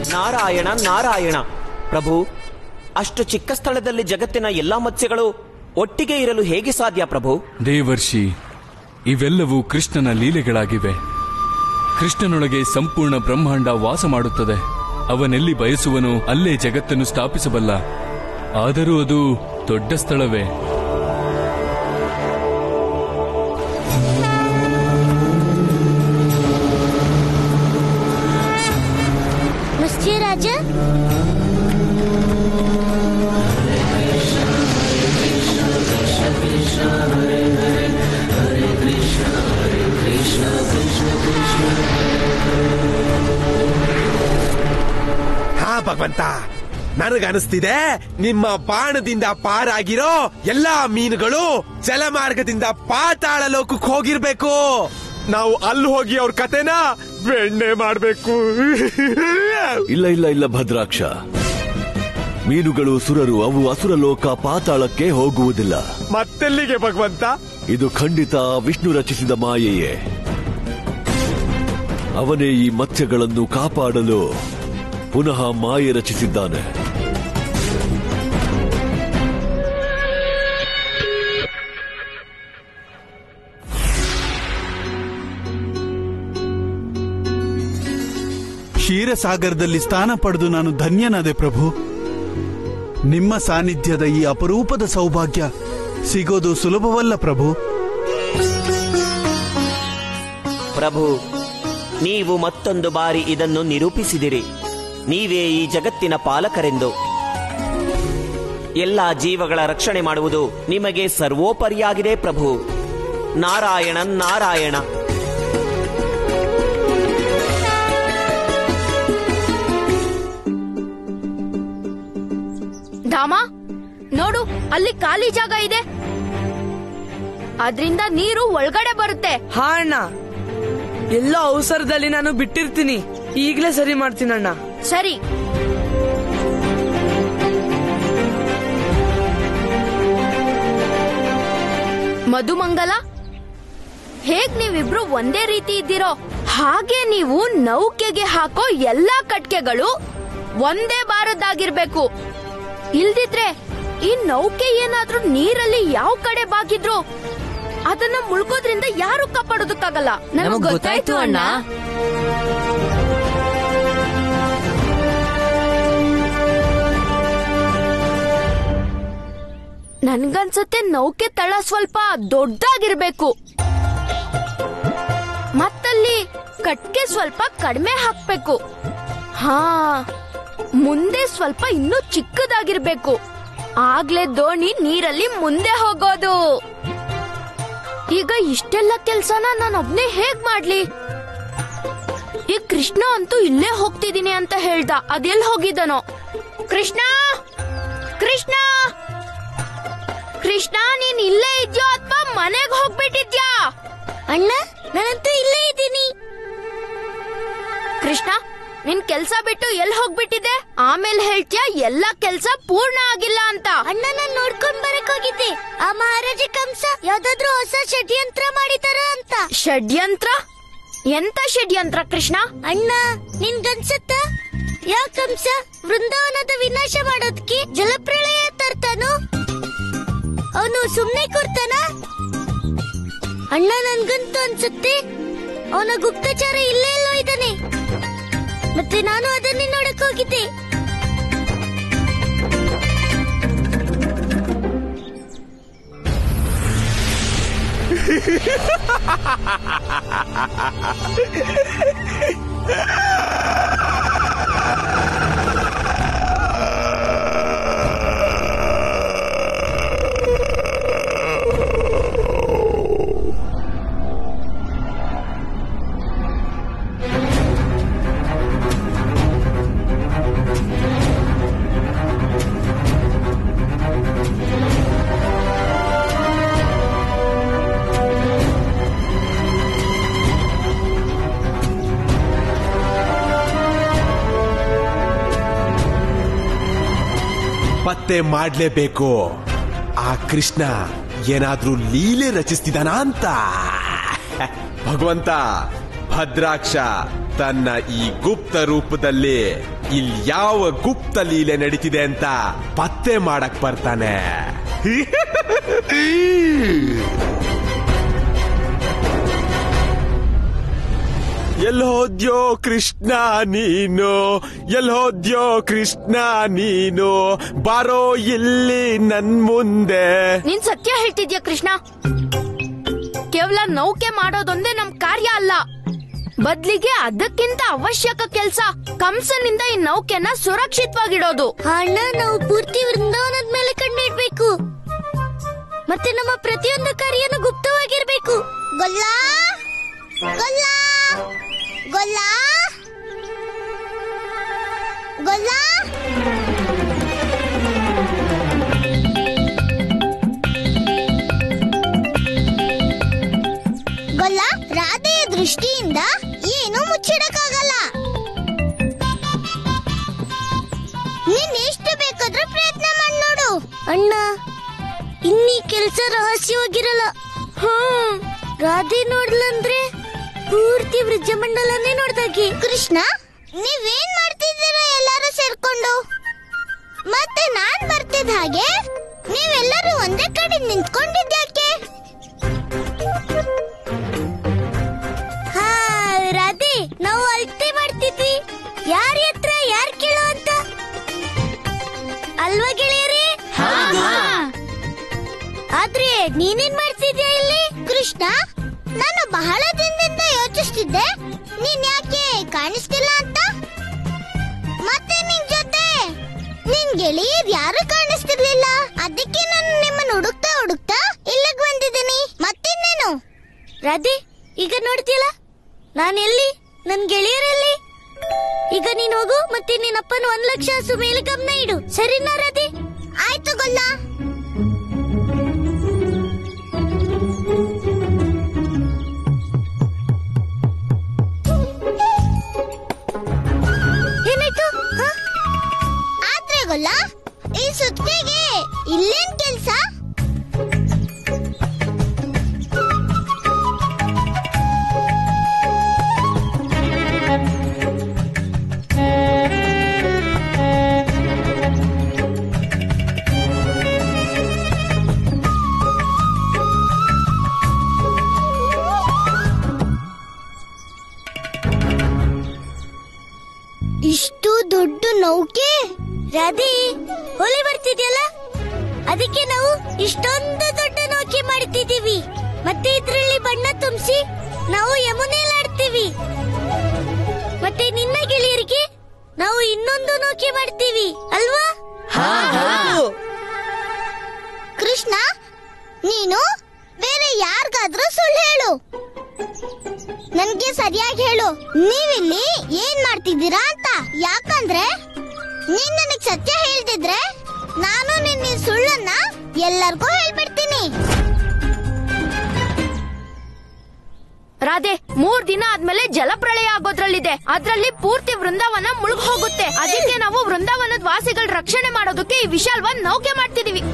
ನಾರಾಯಣ ನಾರಾಯಣ ಪ್ರಭು ಅಷ್ಟು ಚಿಕ್ಕ ಸ್ಥಳದಲ್ಲಿ ಜಗತ್ತಿನ ಎಲ್ಲಾ ಮತ್ಸ್ಯಗಳು ಒಟ್ಟಿಗೆ ಇರಲು ಹೇಗೆ ಸಾಧ್ಯ ಪ್ರಭು ದೇವರ್ಷಿ ಇವೆಲ್ಲವೂ ಕೃಷ್ಣನ ಲೀಲೆಗಳಾಗಿವೆ ಕೃಷ್ಣನೊಳಗೆ ಸಂಪೂರ್ಣ ಬ್ರಹ್ಮಾಂಡ ವಾಸ ಮಾಡುತ್ತದೆ ಅವನೆಲ್ಲಿ ಬಯಸುವನೋ ಅಲ್ಲೇ ಜಗತ್ತನ್ನು ಸ್ಥಾಪಿಸಬಲ್ಲ ಆದರೂ ಅದು ದೊಡ್ಡ ಸ್ಥಳವೇ ಮತ್ಸ್ಯ ರಾಜ ಹಾ ಭಗವಂತ ನನಗನಿಸ್ತಿದೆ ನಿಮ್ಮ ಬಾಣದಿಂದ ಪಾರಾಗಿರೋ ಎಲ್ಲಾ ಮೀನುಗಳು ಜಲಮಾರ್ಗದಿಂದ ಪಾತಾಳ ಲೋಕಕ್ಕೆ ಹೋಗಿರ್ಬೇಕು ನಾವು ಅಲ್ಲಿ ಹೋಗಿ ಅವ್ರ ಕತೆನ ಬೆಣ್ಣೆ ಮಾಡ್ಬೇಕು ಇಲ್ಲ ಇಲ್ಲ ಇಲ್ಲ ಭದ್ರಾಕ್ಷ ಮೀನುಗಳು ಸುರರು ಅವು ಅಸುರ ಲೋಕ ಪಾತಾಳಕ್ಕೆ ಹೋಗುವುದಿಲ್ಲ ಮತ್ತೆಲ್ಲಿಗೆ ಭಗವಂತ ಇದು ಖಂಡಿತ ವಿಷ್ಣು ರಚಿಸಿದ ಮಾಯೆಯೇ ಅವನೇ ಈ ಮತ್ಸ್ಯಗಳನ್ನು ಕಾಪಾಡಲು ಪುನಃ ಮಾಯೆ ರಚಿಸಿದ್ದಾನೆ ಕ್ಷೀರಸಾಗರದಲ್ಲಿ ಸ್ಥಾನ ಪಡೆದು ನಾನು ಧನ್ಯನಾದೆ ಪ್ರಭು ನಿಮ್ಮ ಸಾನ್ನಿಧ್ಯದ ಈ ಅಪರೂಪದ ಸೌಭಾಗ್ಯ ಸಿಗೋದು ಸುಲಭವಲ್ಲ ಪ್ರಭು ಪ್ರಭು ನೀವು ಮತ್ತೊಂದು ಬಾರಿ ಇದನ್ನು ನಿರೂಪಿಸಿದಿರಿ ನೀವೇ ಈ ಜಗತ್ತಿನ ಪಾಲಕರೆಂದು ಎಲ್ಲ ಜೀವಗಳ ರಕ್ಷಣೆ ಮಾಡುವುದು ನಿಮಗೆ ಸರ್ವೋಪರಿಯಾಗಿದೆ ಪ್ರಭು ನಾರಾಯಣ ನಾರಾಯಣ ಧಾಮ ನೋಡು ಅಲ್ಲಿ ಖಾಲಿ ಜಾಗ ಇದೆ ಅದ್ರಿಂದ ನೀರು ಒಳಗಡೆ ಬರುತ್ತೆ ಹಾ ಅಣ್ಣ ಎಲ್ಲೋ ಅವಸರದಲ್ಲಿ ನಾನು ಬಿಟ್ಟಿರ್ತೀನಿ ಈಗ್ಲೇ ಸರಿ ಮಾಡ್ತೀನಿ ಅಣ್ಣ ಸರಿ ಮಧುಮಂಗಲ ಹೇಗ್ ನೀವಿಬ್ರು ಒಂದೇ ರೀತಿ ಇದ್ದೀರೋ ಹಾಗೆ ನೀವು ನೌಕೆಗೆ ಹಾಕೋ ಎಲ್ಲಾ ಕಟ್ಕೆಗಳು ಒಂದೇ ಬಾರದ್ದಾಗಿರ್ಬೇಕು ಇಲ್ದಿದ್ರೆ ಈ ನೌಕೆ ಏನಾದ್ರೂ ನೀರಲ್ಲಿ ಯಾವ ಕಡೆ ಬಾಗಿದ್ರು ಅದನ್ನ ಮುಳುಗೋದ್ರಿಂದ ಯಾರು ಕಾಪಾಡೋದಕ್ಕಾಗಲ್ಲ ನಮಗ್ ಗೊತ್ತಾಯ್ತು ಅಣ್ಣ ನನ್ಗನ್ಸತ್ತೆ ನೌಕೆ ತಳ ಸ್ವಲ್ಪ ದೊಡ್ಡದಾಗಿರ್ಬೇಕು ಮತ್ತಲ್ಲಿ ಕಟ್ಗೆ ಸ್ವಲ್ಪ ಕಡಿಮೆ ಹಾಕ್ಬೇಕು ಹಾ ಮುಂದೆ ಸ್ವಲ್ಪ ಇನ್ನೂ ಚಿಕ್ಕದಾಗಿರ್ಬೇಕು ಆಗ್ಲೇ ದೋಣಿ ನೀರಲ್ಲಿ ಮುಂದೆ ಹೋಗೋದು ಈಗ ಇಷ್ಟೆಲ್ಲ ಕೆಲ್ಸನ ನಾನು ಒಬ್ನೇ ಹೇಗ್ ಮಾಡ್ಲಿ ಈ ಕೃಷ್ಣ ಅಂತೂ ಇಲ್ಲೇ ಹೋಗ್ತಿದೀನಿ ಅಂತ ಹೇಳ್ದ ಅದೆಲ್ ಹೋಗಿದ್ದನೋ ಕೃಷ್ಣ ಕೃಷ್ಣ ಕೃಷ್ಣ ನೀನ್ ಇಲ್ಲೇ ಇದ್ಯೋ ಅಥವಾ ಮನೆಗ್ ಹೋಗ್ಬಿಟ್ಟಿದ್ಯಾ ಅಣ್ಣ ನಾನಂತೂ ಇಲ್ಲೇ ಇದ್ದೀನಿ ಕೃಷ್ಣ ನಿನ್ ಕೆಲ್ಸ ಬಿಟ್ಟು ಎಲ್ ಹೋಗ್ಬಿಟ್ಟಿದೆ ಆಮೇಲೆ ಹೇಳ್ತ್ಯಾ ಎಲ್ಲಾ ಕೆಲ್ಸ ಪೂರ್ಣ ಆಗಿಲ್ಲ ಅಂತ ಅಣ್ಣ ನಾನ್ ನೋಡ್ಕೊಂಡ್ ಬರಕ್ ಹೋಗಿದ್ದೆ ಆ ಮಹಾರಾಜ ಕಂಸ ಯಾವ್ದಾದ್ರು ಹೊಸ ಷಡ್ಯಂತ್ರ ಮಾಡಿದಾರ ಅಂತ ಷಡ್ಯಂತ್ರ ಎಂತ ಷಡ್ಯಂತ್ರ ಕೃಷ್ಣ ಅಣ್ಣ ನಿನ್ಗನ್ಸತ್ತ ಯಾವ ಕಂಸ ವೃಂದಾವನದ ವಿನಾಶ ಮಾಡೋದಕ್ಕೆ ಜಲಪ್ರಳಯ ತರ್ತಾನು ಅವನು ಸುಮ್ನೆ ಕೊಡ್ತಾನ ಅಣ್ಣ ನನ್ಗಂತೂ ಅನ್ಸುತ್ತೆ ಅವನ ಗುಪ್ತಚಾರ ಇಲ್ಲೇ ಎಲ್ಲೋ ಇದ್ದಾನೆ ಮತ್ತೆ ನಾನು ಅದನ್ನೇ ನೋಡಕ್ ಹೋಗಿದ್ದೆ ಪತ್ತೆ ಮಾಡ್ಲೇಬೇಕು ಆ ಕೃಷ್ಣ ಏನಾದ್ರೂ ಲೀಲೆ ರಚಿಸ್ತಿದಾನ ಅಂತ ಭಗವಂತ ಭದ್ರಾಕ್ಷ ತನ್ನ ಈ ಗುಪ್ತ ರೂಪದಲ್ಲಿ ಇಲ್ಲಿ ಯಾವ ಗುಪ್ತ ಲೀಲೆ ನಡೀತಿದೆ ಅಂತ ಪತ್ತೆ ಮಾಡಕ್ ಬರ್ತಾನೆ ಎಲ್ ಹೋದ್ಯೋ ಕೃಷ್ಣ ನೀನು ಎಲ್ ಹೋದ್ಯೋ ಕೃಷ್ಣ ನೀನು ಬಾರೋ ಇಲ್ಲಿ ನನ್ ಮುಂದೆ ನೀನ್ ಸತ್ಯ ಹೇಳ್ತಿದ್ಯಾ ಕೃಷ್ಣ ಕೇವಲ ನೌಕೆ ಮಾಡೋದೊಂದೇ ನಮ್ ಕಾರ್ಯ ಅಲ್ಲ ಬದ್ಲಿಗೆ ಅದಕ್ಕಿಂತ ಅವಶ್ಯಕ ಕೆಲ್ಸ ಕಂಸನಿಂದ ಈ ನೌಕೆನ ಸುರಕ್ಷಿತವಾಗಿಡೋದು ಅಣ್ಣ ನಾವು ಪೂರ್ತಿ ವೃಂದಾವನದ ಮೇಲೆ ಕಣ್ಣಿಡ್ಬೇಕು ಮತ್ತೆ ನಮ್ಮ ಪ್ರತಿಯೊಂದು ಕಾರ್ಯನು ಗುಪ್ತವಾಗಿರ್ಬೇಕು ಗೊಲ್ಲ ಗೊಲ್ಲ ಗೊಲ್ಲ ಗೊಲ್ಲ ಗೊಲ್ಲ ರಾಧೆಯ ದೃಷ್ಟಿಯಿಂದ ಏನು ಮುಚ್ಚಿಡಕ್ಕಾಗಲ್ಲ ನೀನ್ ಎಷ್ಟು ಬೇಕಾದ್ರೂ ಪ್ರಯತ್ನ ಮಾಡಿ ನೋಡು ಅಣ್ಣ ಇನ್ನೀ ಕೆಲ್ಸ ರಹಸ್ಯವಾಗಿರಲ್ಲ ಹ್ಮ್ ರಾಧೆ ನೋಡ್ಲಂದ್ರೆ ಪೂರ್ತಿ ಬ್ರಜಮಂಡಲನೇ ನೋಡ್ದಾಗೆ ಕೃಷ್ಣ ನೀವೇನ್ ಮಾಡ್ತಿದ್ದೀರಾ ಎಲ್ಲರೂ ಸೇರ್ಕೊಂಡು ಮತ್ತೆ ನಾನ್ ಬರ್ತಿದ್ದ ಹಾಗೆ ನೀವೆಲ್ಲರೂ ಒಂದೇ ಕಡೆ ನಿಂತ್ಕೊಂಡಿದ್ಯಾಕೆ ಹಾ ರಾಧೆ ನಾವು ಅಳತೆ ಮಾಡ್ತಿದ್ವಿ ಯಾರ ಹತ್ರ ಯಾರ್ ಕೇಳೋ ಅಂತ ಅಲ್ವಾ ಗೆಳೆಯರೇ ಆದ್ರೆ ನೀನೇನ್ ಮಾಡ್ತಿದ್ಯಾ ಇಲ್ಲಿ ಕೃಷ್ಣ ನಾನು ಬಹಳ ದಿನದಿಂದ ಯೋಚಿಸ್ತಿದ್ದೆ ನೀನ್ ಯಾಕೆ ಕಾಣಿಸ್ತಿಲ್ಲ ಅಂತ ಮತ್ತೆ ನಿನ್ ಜೊತೆ ನಿನ್ ಗೆಳೆಯರ್ ಯಾರು ಕಾಣಿಸ್ತಿರ್ಲಿಲ್ಲ ಅದಕ್ಕೆ ನಾನು ನಿಮ್ಮನ್ನ ಹುಡುಕ್ತಾ ಹುಡುಕ್ತಾ ಇಲ್ಲಿಗೆ ಬಂದಿದ್ದೀನಿ ಮತ್ತಿನ್ನೇನು ರಾಧೆ ಈಗ ನೋಡ್ತಿಲ್ಲ ನಾನೆಲ್ಲಿ ನನ್ ಗೆಳೆಯರೆಲ್ಲಿ ಈಗ ನೀನ್ ಹೋಗು ಮತ್ತೆ ನಿನ್ನ ಅಪ್ಪನ ಒಂದ್ ಲಕ್ಷ ಹಸು ಮೇಲೆ ಗಮನ ಇಡು ಸರಿನಾ ರಾಧೆ ಆಯ್ತು ಗೊಲ್ಲ ಏನಾಯ್ತು ಹ? ಆದ್ರೆ ಗೊಲ್ಲ ಈ ಸುತ್ತಿಗೆ ಇಲ್ಲೇನ್ ಕೆಲ್ಸ ಇಷ್ಟು ದೊಡ್ಡ ನೌಕೆ ರಾಧೆ ಹೊಲೆ ಬರ್ತಿದ್ಯಲ್ಲ ಅದಕ್ಕೆ ನಾವು ಇಷ್ಟೊಂದು ದೊಡ್ಡ ನೌಕೆ ಮಾಡ್ತಿದೀವಿ ಮತ್ತೆ ಇದ್ರಲ್ಲಿ ಬಣ್ಣ ತುಂಬಿಸಿ ನಾವು ಯಮುನೆಯಲ್ಲಿ ಆಡ್ತೀವಿ ಮತ್ತೆ ನಿನ್ನ ಗೆಳೆಯರಿಗೆ ನಾವು ಇನ್ನೊಂದು ನೌಕೆ ಮಾಡ್ತೀವಿ ಅಲ್ವಾ ಕೃಷ್ಣ ನೀನು ಬೇರೆ ಯಾರಿಗಾದ್ರೂ ಸುಳ್ಳು ಹೇಳು ನನ್ಗೆ ಸರಿಯಾಗಿ ಹೇಳು ನೀವಿಲ್ಲಿ ಏನ್ ಮಾಡ್ತಿದ್ದೀರಾ ಅಂತ ಯಾಕಂದ್ರೆ ನೀನ್ ನನಗ್ ಸತ್ಯ ಹೇಳ್ತಿದ್ರೆ ನಾನು ನಿನ್ನ ಈ ಸುಳ್ಳನ್ನ ಎಲ್ಲರಿಗೂ ಹೇಳ್ಬಿಡ್ತೀನಿ ರಾಧೆ ಮೂರ್ ದಿನ ಆದ್ಮೇಲೆ ಜಲಪ್ರಳಯ ಆಗೋದ್ರಲ್ಲಿದೆ ಅದ್ರಲ್ಲಿ ಪೂರ್ತಿ ವೃಂದಾವನ ಮುಳುಗ್ ಹೋಗುತ್ತೆ ಅದಕ್ಕೆ ನಾವು ವೃಂದಾವನದ ವಾಸಿಗಳ ರಕ್ಷಣೆ ಮಾಡೋದಕ್ಕೆ ಈ ವಿಶಾಲವಾದ ನೌಕೆ ಮಾಡ್ತಿದೀವಿ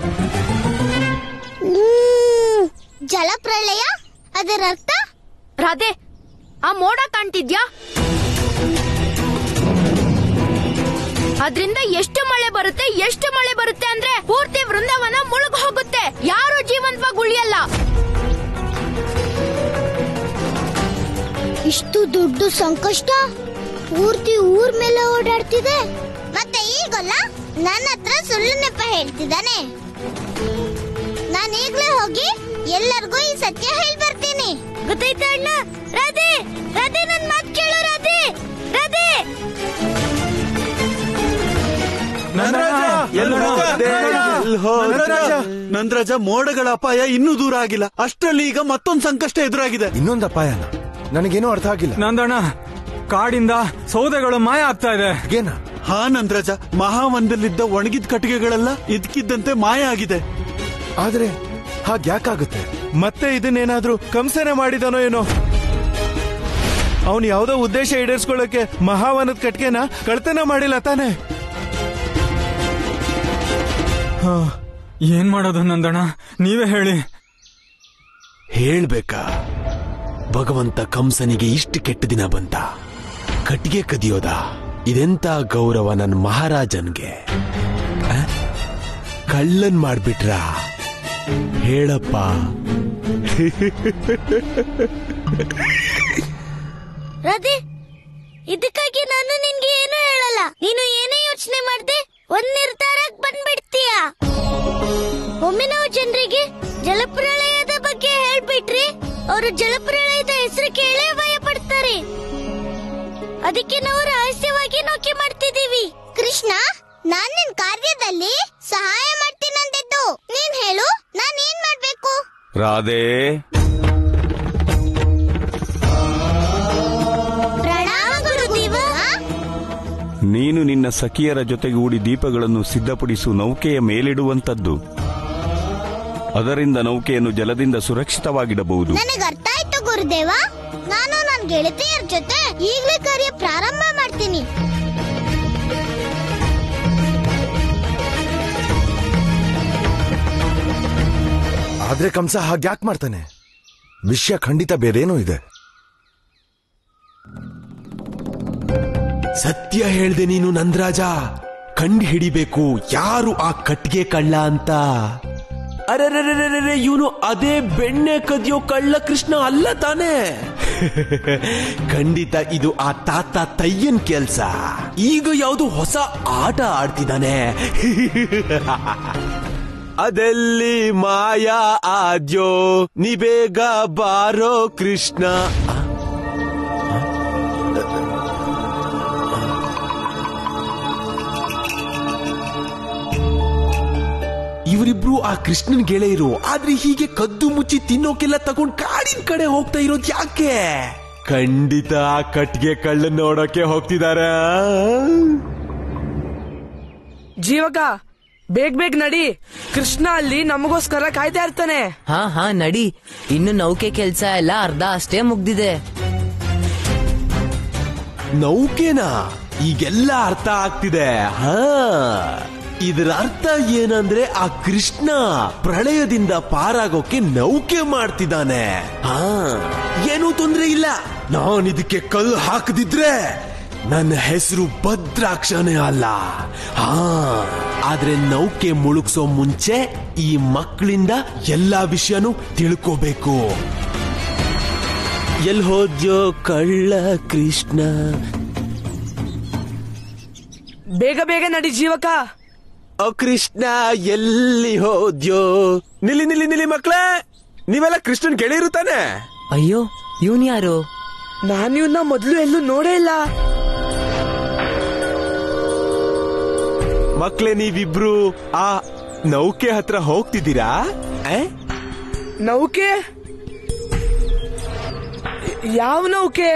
ಹ್ಮ್, ಜಲಪ್ರಳಯ ಅದರ ಅರ್ಥ ರಾಧೆ ಆ ಮೋಡ ಕಾಣ್ತಿದ್ಯಾ ಅದ್ರಿಂದ ಎಷ್ಟು ಮಳೆ ಬರುತ್ತೆ ಎಷ್ಟು ಮಳೆ ಬರುತ್ತೆ ಅಂದ್ರೆ ಪೂರ್ತಿ ವೃಂದಾವನ ಮುಳುಗ್ ಹೋಗುತ್ತೆ ಯಾರು ಜೀವಂತವಾಗಿ ಉಳಿಯಲ್ಲ ಇಷ್ಟು ದೊಡ್ಡ ಸಂಕಷ್ಟ ಪೂರ್ತಿ ಊರ್ ಮೇಲೆ ಓಡಾಡ್ತಿದೆ ಮತ್ತೆ ಈಗಲ್ಲ ನನ್ನ ಹತ್ರ ಸುಳ್ಳು ನೆಪ ಹೇಳ್ತಿದ್ದಾನೆ ನಾನು ಈಗ್ಲೇ ಹೋಗಿ ಎಲ್ಲರಿಗೂ ಈ ಸತ್ಯ ಹೇಳಿ ಬರ್ತೀನಿ ಗೊತ್ತಾಯ್ತಾ ಅಣ್ಣ ರಾಧೆ ರಾಧೆ ನನ್ ಮಾತ್ ಕೇಳು ರಾಧೆ ರಾಧೆ ನಂದ್ರಾಜ ಮೋಡಗಳ ಅಪಾಯ ಇನ್ನೂ ದೂರ ಆಗಿಲ್ಲ ಅಷ್ಟರಲ್ಲಿ ಈಗ ಮತ್ತೊಂದು ಸಂಕಷ್ಟ ಎದುರಾಗಿದೆ ಇನ್ನೊಂದು ಅಪಾಯನ ನನಗೇನೋ ಅರ್ಥ ಆಗಿಲ್ಲ ನಂದಣ್ಣ ಕಾಡಿಂದ ಸೌದೆಗಳು ಮಾಯ ಆಗ್ತಾ ಇದೆ ಏನ ಹಾ ನಂದ್ರಾಜ ಮಹಾವನದಲ್ಲಿದ್ದ ಒಣಗಿದ ಕಟ್ಟಿಗೆಗಳೆಲ್ಲ ಇದ್ಕಿದ್ದಂತೆ ಮಾಯ ಆಗಿದೆ ಆದ್ರೆ ಹಾಗ್ಯಾಕಾಗುತ್ತೆ ಮತ್ತೆ ಇದನ್ನೇನಾದ್ರೂ ಕಂಸನೆ ಮಾಡಿದನೋ ಏನೋ ಅವನು ಯಾವ್ದೋ ಉದ್ದೇಶ ಈಡೇರಿಸ್ಕೊಳ್ಳಕ್ಕೆ ಮಹಾವನದ ಕಟ್ಗೆನ ಕಳ್ತನ ಮಾಡಿಲ್ಲ ತಾನೆ ಏನ್ ಮಾಡೋದು ನಂದಣ್ಣ ನೀವೇ ಹೇಳಿ ಹೇಳ್ಬೇಕಾ ಭಗವಂತ ಕಂಸನಿಗೆ ಇಷ್ಟು ಕೆಟ್ಟ ದಿನ ಬಂತ ಕಟ್ಟಿಗೆ ಕದಿಯೋದ ಇದೆಂತ ಗೌರವ ನನ್ನ ಮಹಾರಾಜನ್ಗೆ ಆ? ಕಳ್ಳನ್ ಮಾಡ್ಬಿಟ್ರ ಹೇಳಪ್ಪ ರಾಧೆ ಇದಕ್ಕಾಗಿ ನಾನು ನಿನ್ಗೆ ಏನು ಹೇಳಲ್ಲ ನೀನು ಏನೇ ಯೋಚನೆ ಮಾಡ್ದೆ ಒಂದ್ ನಿರ್ಧಾರಕ್ ಬಂದ್ಬಿಡ್ತೀಯ ಒಮ್ಮೆ ನಾವು ಜನರಿಗೆ ಜಲಪ್ರಳಯದ ಬಗ್ಗೆ ಹೇಳ್ಬಿಟ್ರೆ ಅವರು ಜಲಪ್ರಳಯದ ಹೆಸರು ಕೇಳೇ ಭಯ ಪಡ್ತಾರೆ ಅದಕ್ಕೆ ನಾವು ರಹಸ್ಯವಾಗಿ ನೌಕೆ ಮಾಡ್ತಿದೀವಿ ಕೃಷ್ಣ ನಾನ್ ನಿನ್ ಕಾರ್ಯದಲ್ಲಿ ಸಹಾಯ ಮಾಡ್ತೀನಂದಿದ್ದು ನೀನ್ ಹೇಳು ನಾನ್ ಏನ್ ಮಾಡ್ಬೇಕು ರಾಧೆ ಪ್ರಣಾಮ ಗುರುದೇವ ನೀನು ನಿನ್ನ ಸಖಿಯರ ಜೊತೆಗೂಡಿ ದೀಪಗಳನ್ನು ಸಿದ್ಧಪಡಿಸು ನೌಕೆಯ ಮೇಲಿಡುವಂತದ್ದು ಅದರಿಂದ ನೌಕೆಯನ್ನು ಜಲದಿಂದ ಸುರಕ್ಷಿತವಾಗಿಡಬಹುದು ನನಗೆ ಅರ್ಥ ಆಯ್ತು ಗುರುದೇವ ನಾನು ನನ್ನ ಗೆಳತಿಯರ ಜೊತೆ ಈಗಲೇ ಕಾರ್ಯ ಪ್ರಾರಂಭ ಮಾಡ್ತೀನಿ ಆದ್ರೆ ಕಂಸ ಹಾಗ್ಯಾಕ್ ಮಾಡ್ತಾನೆ ವಿಷಯ ಖಂಡಿತ ಬೇರೇನೋ ಇದೆ ಸತ್ಯ ಹೇಳ್ದೆ ನೀನು ನಂದರಾಜ ಕಂಡು ಹಿಡಿಬೇಕು ಯಾರು ಆ ಕಟ್ಗೆ ಕಳ್ಳ ಅಂತ ಅರೆ ಇವನು ಅದೇ ಬೆಣ್ಣೆ ಕದಿಯೋ ಕಳ್ಳ ಕೃಷ್ಣ ಅಲ್ಲ ತಾನೇ ಖಂಡಿತ ಇದು ಆ ತಾತ ತಯ್ಯನ್ ಕೆಲ್ಸ ಈಗ ಯಾವುದು ಹೊಸ ಆಟ ಆಡ್ತಿದ್ದಾನೆ ಅದೆಲ್ಲಿ ಮಾಯಾ ಆದ್ಯೋ ನೀ ಬೇಗ ಬಾರೋ ಕೃಷ್ಣ ಇವರಿಬ್ರು ಆ ಕೃಷ್ಣನ್ ಗೆಳೆಯರು ಆದ್ರೆ ಹೀಗೆ ಕದ್ದು ಮುಚ್ಚಿ ತಿನ್ನೋಕೆಲ್ಲ ತಗೊಂಡ್ ಕಾಡಿನ ಕಡೆ ಹೋಗ್ತಾ ಇರೋದ್ ಯಾಕೆ ಖಂಡಿತ ಆ ಕಟ್ಗೆ ಕಳ್ಳನ್ ನೋಡೋಕೆ ಹೋಗ್ತಿದಾರ ಜೀವಕ ಬೇಗ ಬೇಗ ನಡಿ ಕೃಷ್ಣ ಅಲ್ಲಿ ನಮಗೋಸ್ಕರ ಕಾಯ್ತಾ ಇರ್ತಾನೆ ಹಾ ಹಾ ನಡಿ ಇನ್ನು ನೌಕೆ ಕೆಲ್ಸ ಎಲ್ಲ ಅರ್ಧ ಅಷ್ಟೇ ಮುಗ್ದಿದೆ ನೌಕೆನಾ ಈಗೆಲ್ಲ ಅರ್ಥ ಆಗ್ತಿದೆ ಹಾ ಇದರ ಅರ್ಥ ಏನಂದ್ರೆ ಆ ಕೃಷ್ಣ ಪ್ರಳಯದಿಂದ ಪಾರಾಗೋಕೆ ನೌಕೆ ಮಾಡ್ತಿದ್ದಾನೆ ಹಾ ಏನೂ ತೊಂದ್ರೆ ಇಲ್ಲ ನಾನು ಇದಕ್ಕೆ ಕಲ್ಲು ಹಾಕದಿದ್ರೆ ನನ್ನ ಹೆಸರು ಭದ್ರಾಕ್ಷನೇ ಅಲ್ಲ ಹಾ ಆದ್ರೆ ನೌಕೆ ಮುಳುಗ್ಸೋ ಮುಂಚೆ ಈ ಮಕ್ಕಳಿಂದ ಎಲ್ಲಾ ವಿಷಯನೂ ತಿಳ್ಕೋಬೇಕು ಎಲ್ ಹೋದ್ಯೋ ಕಳ್ಳ ಕೃಷ್ಣ ಬೇಗ ಬೇಗ ನಡಿ ಜೀವಕ ಓ ಕೃಷ್ಣ ಎಲ್ಲಿ ಹೋದ್ಯೋ ನಿಲ್ಲಿ ನಿಲ್ಲಿ ನಿಲ್ಲಿ ಮಕ್ಳೇ ನೀವೆಲ್ಲ ಕೃಷ್ಣನ್ ಗೆಳೆಯರು ತಾನೆ ಅಯ್ಯೋ ಇವನ್ ಯಾರು ನಾನು ಇವನ್ನ ಮೊದ್ಲು ಎಲ್ಲೂ ನೋಡೇ ಇಲ್ಲ ಮಕ್ಳೇ ನೀವಿಬ್ರು ಆ ನೌಕೆ ಹತ್ರ ಹೋಗ್ತಿದ್ದೀರಾ ಆ? ನೌಕೆ ಯಾವ ನೌಕೆ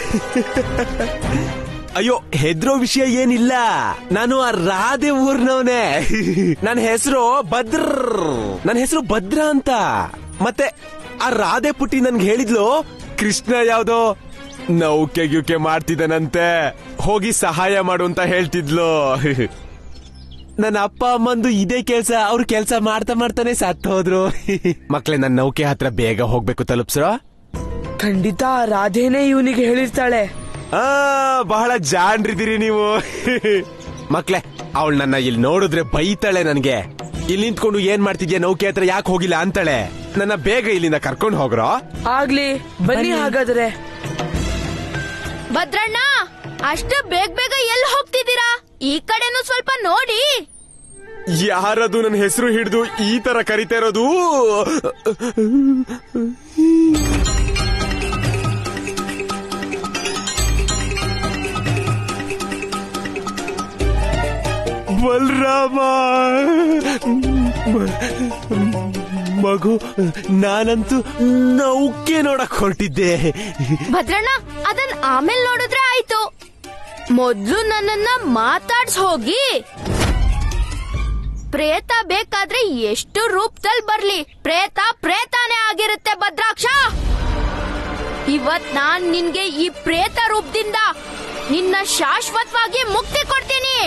ಅಯ್ಯೋ ಹೆದ್ರೋ ವಿಷಯ ಏನಿಲ್ಲ ನಾನು ಆ ರಾಧೆ ಊರ್ನವನೇ ನನ್ನ ಹೆಸರು ಭದ್ರ ನನ್ನ ಹೆಸರು ಭದ್ರ ಅಂತ ಮತ್ತೆ ಆ ರಾಧೆ ಪುಟ್ಟಿ ನನ್ಗೆ ಹೇಳಿದ್ಲು ಕೃಷ್ಣ ಯಾವ್ದೋ ನೌಕೆ ಗಿವ್ಕೆ ಮಾಡ್ತಿದ್ದಾನಂತೆ ಹೋಗಿ ಸಹಾಯ ಮಾಡು ಅಂತ ಹೇಳ್ತಿದ್ಲು ನನ್ನ ಅಪ್ಪ ಅಮ್ಮಂದು ಇದೇ ಕೆಲ್ಸ ಅವ್ರು ಕೆಲ್ಸ ಮಾಡ್ತಾ ಮಾಡ್ತಾನೆ ಸತ್ತು ಹೋದ್ರು ಮಕ್ಳೇ ನನ್ನ ನೌಕೆ ಹತ್ರ ಬೇಗ ಹೋಗ್ಬೇಕು ತಲುಪ್ಸ್ರೋ ಖಂಡಿತ ಆ ರಾಧೇನೇ ಇವನಿಗೆ ಹೇಳಿರ್ತಾಳೆ ಆ ಬಹಳ ಜಾಣ್ರಿದ್ದೀರಿ ನೀವು ಮಕ್ಳೆ ಅವಳು ನನ್ನ ಇಲ್ಲಿ ನೋಡಿದ್ರೆ ಬೈತಾಳೆ ನನ್ಗೆ ಇಲ್ಲಿ ನಿಂತ್ಕೊಂಡು ಏನ್ ಮಾಡ್ತಿದ್ಯಾ ನೌಕೆ ಹತ್ರ ಯಾಕೆ ಹೋಗಿಲ್ಲ ಅಂತಾಳೆ ನನ್ನ ಬೇಗ ಇಲ್ಲಿಂದ ಕರ್ಕೊಂಡು ಹೋಗ್ರೋ ಆಗ್ಲಿ ಬನ್ನಿ ಹಾಗಾದ್ರೆ ಭದ್ರಣ್ಣ ಅಷ್ಟು ಬೇಗ ಬೇಗ ಎಲ್ಲಿ ಹೋಗ್ತಿದ್ದೀರಾ ಈ ಕಡೆನೂ ಸ್ವಲ್ಪ ನೋಡಿ ಯಾರದು ನನ್ನ ಹೆಸರು ಹಿಡಿದು ಈ ತರ ಕರಿತಾ ಇರೋದು ಬಲರಾಮ ಮಗು ನಾನಂತೂ ನೌಕೆ ನೋಡಕ್ ಹೊರಟಿದ್ದೆ ಭದ್ರಣ್ಣ ಅದನ್ ಆಮೇಲೆ ನೋಡಿದ್ರೆ ಆಯ್ತು ಮೊದ್ಲು ನನ್ನನ್ನ ಮಾತಾಡ್ಸ್ ಹೋಗಿ ಪ್ರೇತ ಬೇಕಾದ್ರೆ ಎಷ್ಟು ರೂಪದಲ್ಲಿ ಬರ್ಲಿ ಪ್ರೇತ ಪ್ರೇತಾನೇ ಆಗಿರುತ್ತೆ ಭದ್ರಾಕ್ಷ ಇವತ್ ನಾನ್ ನಿನ್ಗೆ ಈ ಪ್ರೇತ ರೂಪದಿಂದ ನಿನ್ನ ಶಾಶ್ವತವಾಗಿ ಮುಕ್ತಿ ಕೊಡ್ತೀನಿ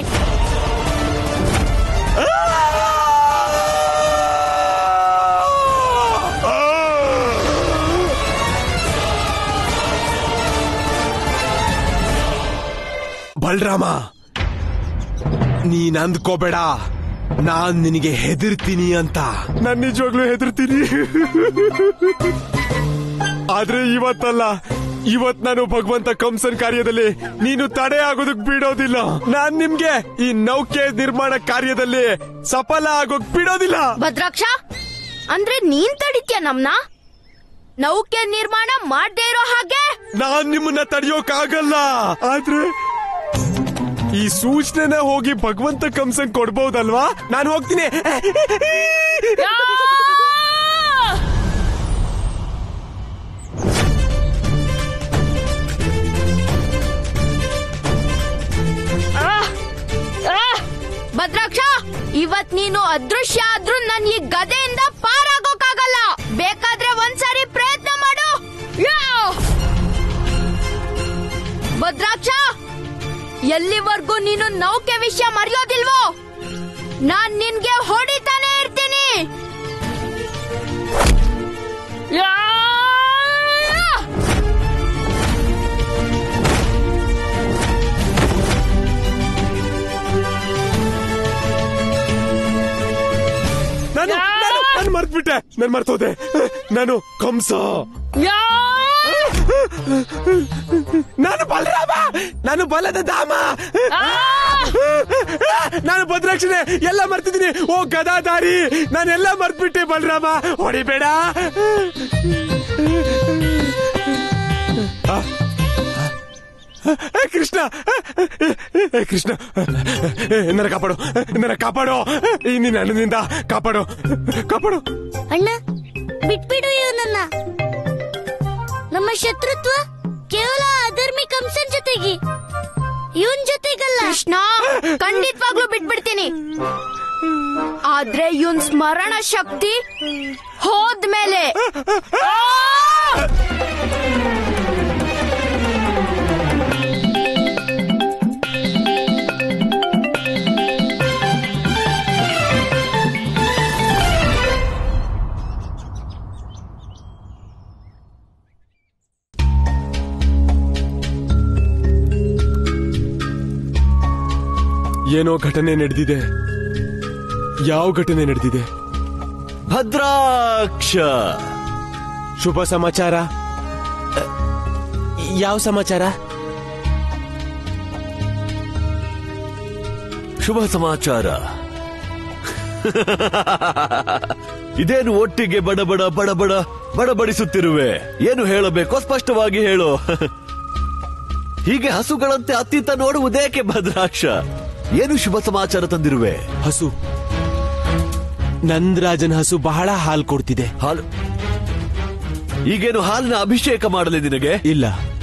ಬಲ್ರಾಮ ನೀನ್ ಅಂದ್ಕೋಬೇಡ ನಾನ್ ನಿನಗೆ ಹೆದರ್ತೀನಿ ಅಂತ ನಾನ್ ನಿಜವಾಗ್ಲೂ ಹೆದರ್ತೀನಿ ಆದ್ರೆ ಇವತ್ತಲ್ಲ ಇವತ್ ನಾನು ಭಗವಂತ ಕಂಸನ್ ಕಾರ್ಯದಲ್ಲಿ ನೀನು ತಡೆ ಆಗೋದಕ್ ಬಿಡೋದಿಲ್ಲ ನಾನ್ ನಿಮ್ಗೆ ಈ ನೌಕೆ ನಿರ್ಮಾಣ ಕಾರ್ಯದಲ್ಲಿ ಸಫಲ ಆಗೋಕ್ ಬಿಡೋದಿಲ್ಲ ಭದ್ರಾಕ್ಷ ಅಂದ್ರೆ ನೀನ್ ತಡಿತ್ಯ ನಮ್ನ ನೌಕೆ ನಿರ್ಮಾಣ ಮಾಡದೇ ಇರೋ ಹಾಗೆ ನಾನ್ ನಿಮ್ಮನ್ನ ತಡೆಯೋಕಾಗಲ್ಲ ಆದ್ರೆ ಈ ಸೂಚನೆನ ಹೋಗಿ ಭಗವಂತ ಕಂಸನ್ ಕೊಡ್ಬೋದಲ್ವಾ ನಾನು ಹೋಗ್ತೀನಿ ಭದ್ರಾಕ್ಷ ಇವತ್ ನೀನು ಅದೃಶ್ಯ ಆದ್ರೂ ನನ್ ಈ ಗದೆಯಿಂದ ಪಾರಾಗೋಕ್ಕಾಗಲ್ಲ ಬೇಕಾದ್ರೆ ಒಂದ್ಸರಿ ಪ್ರಯತ್ನ ಮಾಡು ಯಾ! ಭದ್ರಾಕ್ಷ ಎಲ್ಲಿವರೆಗೂ ನೀನು ನೌಕೆ ವಿಷಯ ಮರೆಯೋದಿಲ್ವೋ ನಾನ್ ನಿನ್ಗೆ ಹೊಡಿತಾನೆ ಇರ್ತೀನಿ ಯಾ! ನಾನು ನಾನು ನಾನು ಮರ್ತ್ಬಿಟ್ಟೆ ನಾನು ಮರ್ತೋದೆ ನಾನು ಕಂಸ ಯಾ! ನಾನು ಬಲರಾಮ ನಾನು ಬಲದ ಧಾಮ ನಾನು ಭದ್ರಾಕ್ಷಣೆ ಎಲ್ಲ ಮರ್ತಿದ್ದೀನಿ ಓ ಗದಾದಾರಿ ನಾನೆಲ್ಲ ಮರ್ತ್ಬಿಟ್ಟೆ ಬಲರಾಮ ಹೊಡಿಬೇಡ ಆ, ಏ, ಕೃಷ್ಣ ಏ, ಕೃಷ್ಣ ನನ್ನ ಕಾಪಾಡು ನನ್ನ ಕಾಪಾಡು ಈ ನಿನ್ನ ಅಣ್ಣನಿಂದ ಕಾಪಾಡು ಕಾಪಾಡು ಅಣ್ಣ ಬಿಟ್ಬಿಡು ಇವನನ್ನ ನಮ್ಮ ಶತ್ರುತ್ವ ಕೇವಲ ಅಧರ್ಮಿ ಕಂಸನ್ ಜೊತೆಗೆ ಇವನ್ ಜೊತೆಗಲ್ಲ ಕೃಷ್ಣ ಖಂಡಿತವಾಗ್ಲೂ ಬಿಟ್ಬಿಡ್ತೀನಿ ಆದ್ರೆ ಇವನ್ ಸ್ಮರಣ ಶಕ್ತಿ ಹೋದ್ಮೇಲೆ ಆ! ಏನೋ ಘಟನೆ ನಡೆದಿದೆ ಯಾವ ಘಟನೆ ನಡೆದಿದೆ ಭದ್ರಾಕ್ಷ ಶುಭ ಸಮಾಚಾರ ಅ, ಯಾವ ಸಮಾಚಾರ ಶುಭ ಸಮಾಚಾರ ಇದೇನು ಒಟ್ಟಿಗೆ ಬಡಬಡ ಬಡಬಡ ಬಡಬಡಿಸುತ್ತಿರುವೆ ಏನು ಹೇಳಬೇಕೋ ಸ್ಪಷ್ಟವಾಗಿ ಹೇಳು ಹೀಗೆ ಹಸುಗಳಂತೆ ಅತ್ತಿತ್ತ ನೋಡುವುದೇಕೆ ಭದ್ರಾಕ್ಷ ಏನು ಶುಭ ಸಮಾಚಾರ ತಂದಿರುವೆ ಹಸು ನಂದರಾಜನ ಹಸು ಬಹಳ ಹಾಲು ಕೊಡ್ತಿದೆ ಹಾಲು ಈಗೇನು ಹಾಲಿನ ಅಭಿಷೇಕ ಮಾಡಲಿ ನಿನಗೆ ಇಲ್ಲ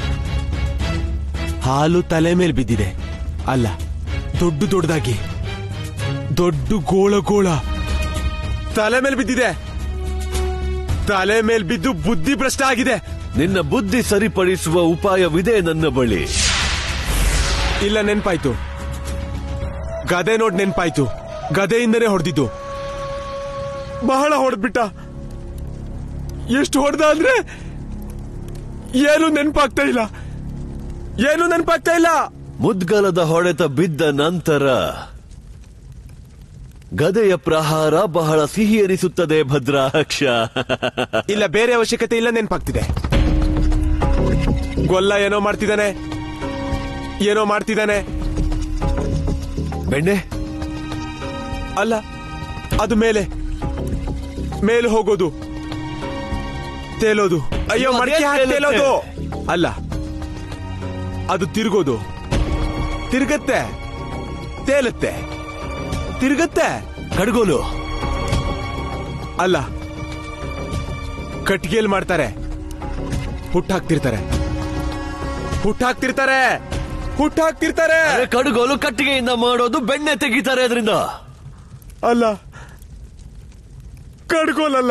ಹಾಲು ತಲೆ ಮೇಲೆ ಬಿದ್ದಿದೆ ಅಲ್ಲ ದೊಡ್ಡ ದೊಡ್ಡದಾಗಿ ದೊಡ್ಡ ಗೋಳ ಗೋಳ ತಲೆ ಮೇಲೆ ಬಿದ್ದಿದೆ ತಲೆ ಮೇಲೆ ಬಿದ್ದು ಬುದ್ಧಿ ಭ್ರಷ್ಟ ಆಗಿದೆ ನಿನ್ನ ಬುದ್ಧಿ ಸರಿಪಡಿಸುವ ಉಪಾಯವಿದೆ ನನ್ನ ಬಳಿ ಇಲ್ಲ ನೆನ್ಪಾಯ್ತು ಗದೆ ನೋಡ್ ನೆನ್ಪಾಯ್ತು ಗದೆಯಿಂದನೇ ಹೊಡೆದಿದ್ದು ಬಹಳ ಹೊಡೆದ್ಬಿಟ್ಟ ಎಷ್ಟು ಹೊಡೆದ ಅಂದ್ರೆ ಏನು ನೆನ್ಪಾಗ್ತಾ ಇಲ್ಲ ಏನು ನೆನ್ಪಾಗ್ತಾ ಇಲ್ಲ ಮುದ್ಗಲದ ಹೊಡೆತ ಬಿದ್ದ ನಂತರ ಗದೆಯ ಪ್ರಹಾರ ಬಹಳ ಸಿಹಿ ಎನಿಸುತ್ತದೆ ಭದ್ರಾಕ್ಷ ಇಲ್ಲ ಬೇರೆ ಅವಶ್ಯಕತೆ ಇಲ್ಲ ನೆನ್ಪಾಗ್ತಿದೆ ಗೊಲ್ಲ ಏನೋ ಮಾಡ್ತಿದ್ದಾನೆ ಏನೋ ಮಾಡ್ತಿದ್ದಾನೆ ಬೆಣ್ಣೆ ಅಲ್ಲ ಅದು ಮೇಲೆ ಮೇಲೆ ಹೋಗೋದು ತೇಲೋದು ಅಯ್ಯೋ ಅಯ್ಯೋ, ಮಡಿಕೆ ಅದೇನ್ ಹಾಕಿ ತೇಲುತ್ತೆ? ತೇಲೋದು ಅಲ್ಲ ಅದು ತಿರುಗೋದು ತಿರುಗತ್ತೆ ತೇಲುತ್ತೆ ತಿರುಗತ್ತೆ ಕಡ್ಗೋಲು ಅಲ್ಲ ಕಟ್ಟಿಗೆಲ್ ಮಾಡ್ತಾರೆ ಹುಟ್ಟು ಹಾಕ್ತಿರ್ತಾರೆ ಹುಟ್ಟು ಹಾಕ್ತಿರ್ತಾರೆ ಹುಟ್ಟು ಹಾಕ್ತಿರ್ತಾರೆ ಅರೆ, ಕಡ್ಗೋಲು ಕಟ್ಟಿಗೆಯಿಂದ ಮಾಡೋದು ಬೆಣ್ಣೆ ತೆಗಿತಾರೆ ಅದರಿಂದ ಅಲ್ಲ ಕಡ್ಗೋಲಲ್ಲ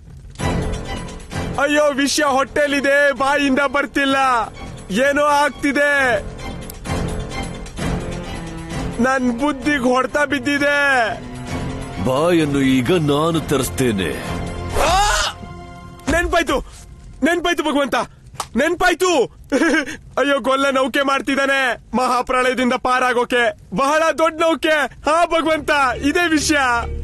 ಅಯ್ಯೋ ವಿಷಯ ಹೊಟ್ಟೆಲಿದೆ ಬಾಯಿಂದ ಬರ್ತಿಲ್ಲ ಏನೋ ಆಗ್ತಿದೆ ನನ್ ಬುದ್ಧಿಗ್ ಹೊಡ್ತಾ ಬಿದ್ದಿದೆ ಬಾಯನ್ನು ಈಗ ನಾನು ತರಿಸ್ತೇನೆ ಆ! ನೆನ್ಪಾಯ್ತು ನೆನ್ಪಾಯ್ತು ಭಗವಂತ ನೆನ್ಪಾಯ್ತು ಅಯ್ಯೋ ಗೊಲ್ಲ ನೌಕೆ ಮಾಡ್ತಿದ್ದಾನೆ ಮಹಾಪ್ರಳಯದಿಂದ ಪಾರಾಗೋಕೆ ಬಹಳ ದೊಡ್ಡ ನೌಕೆ ಹಾ ಭಗವಂತ ಇದೇ ವಿಷಯ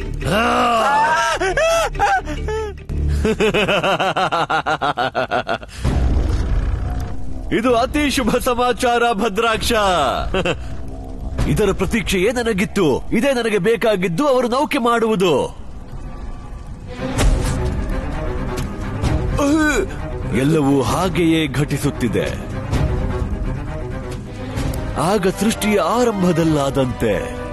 ಇದು ಅತಿ ಶುಭ ಸಮಾಚಾರ ಭದ್ರಾಕ್ಷ ಇದರ ಪ್ರತೀಕ್ಷೆಯೇ ನನಗಿತ್ತು ಇದೇ ನನಗೆ ಬೇಕಾಗಿದ್ದು ಅವರು ನೌಕೆ ಮಾಡುವುದು ಅಹ್! ಎಲ್ಲವೂ ಹಾಗೆಯೇ ಘಟಿಸುತ್ತಿದೆ ಆಗ ಸೃಷ್ಟಿಯ ಆರಂಭದಲ್ಲಾದಂತೆ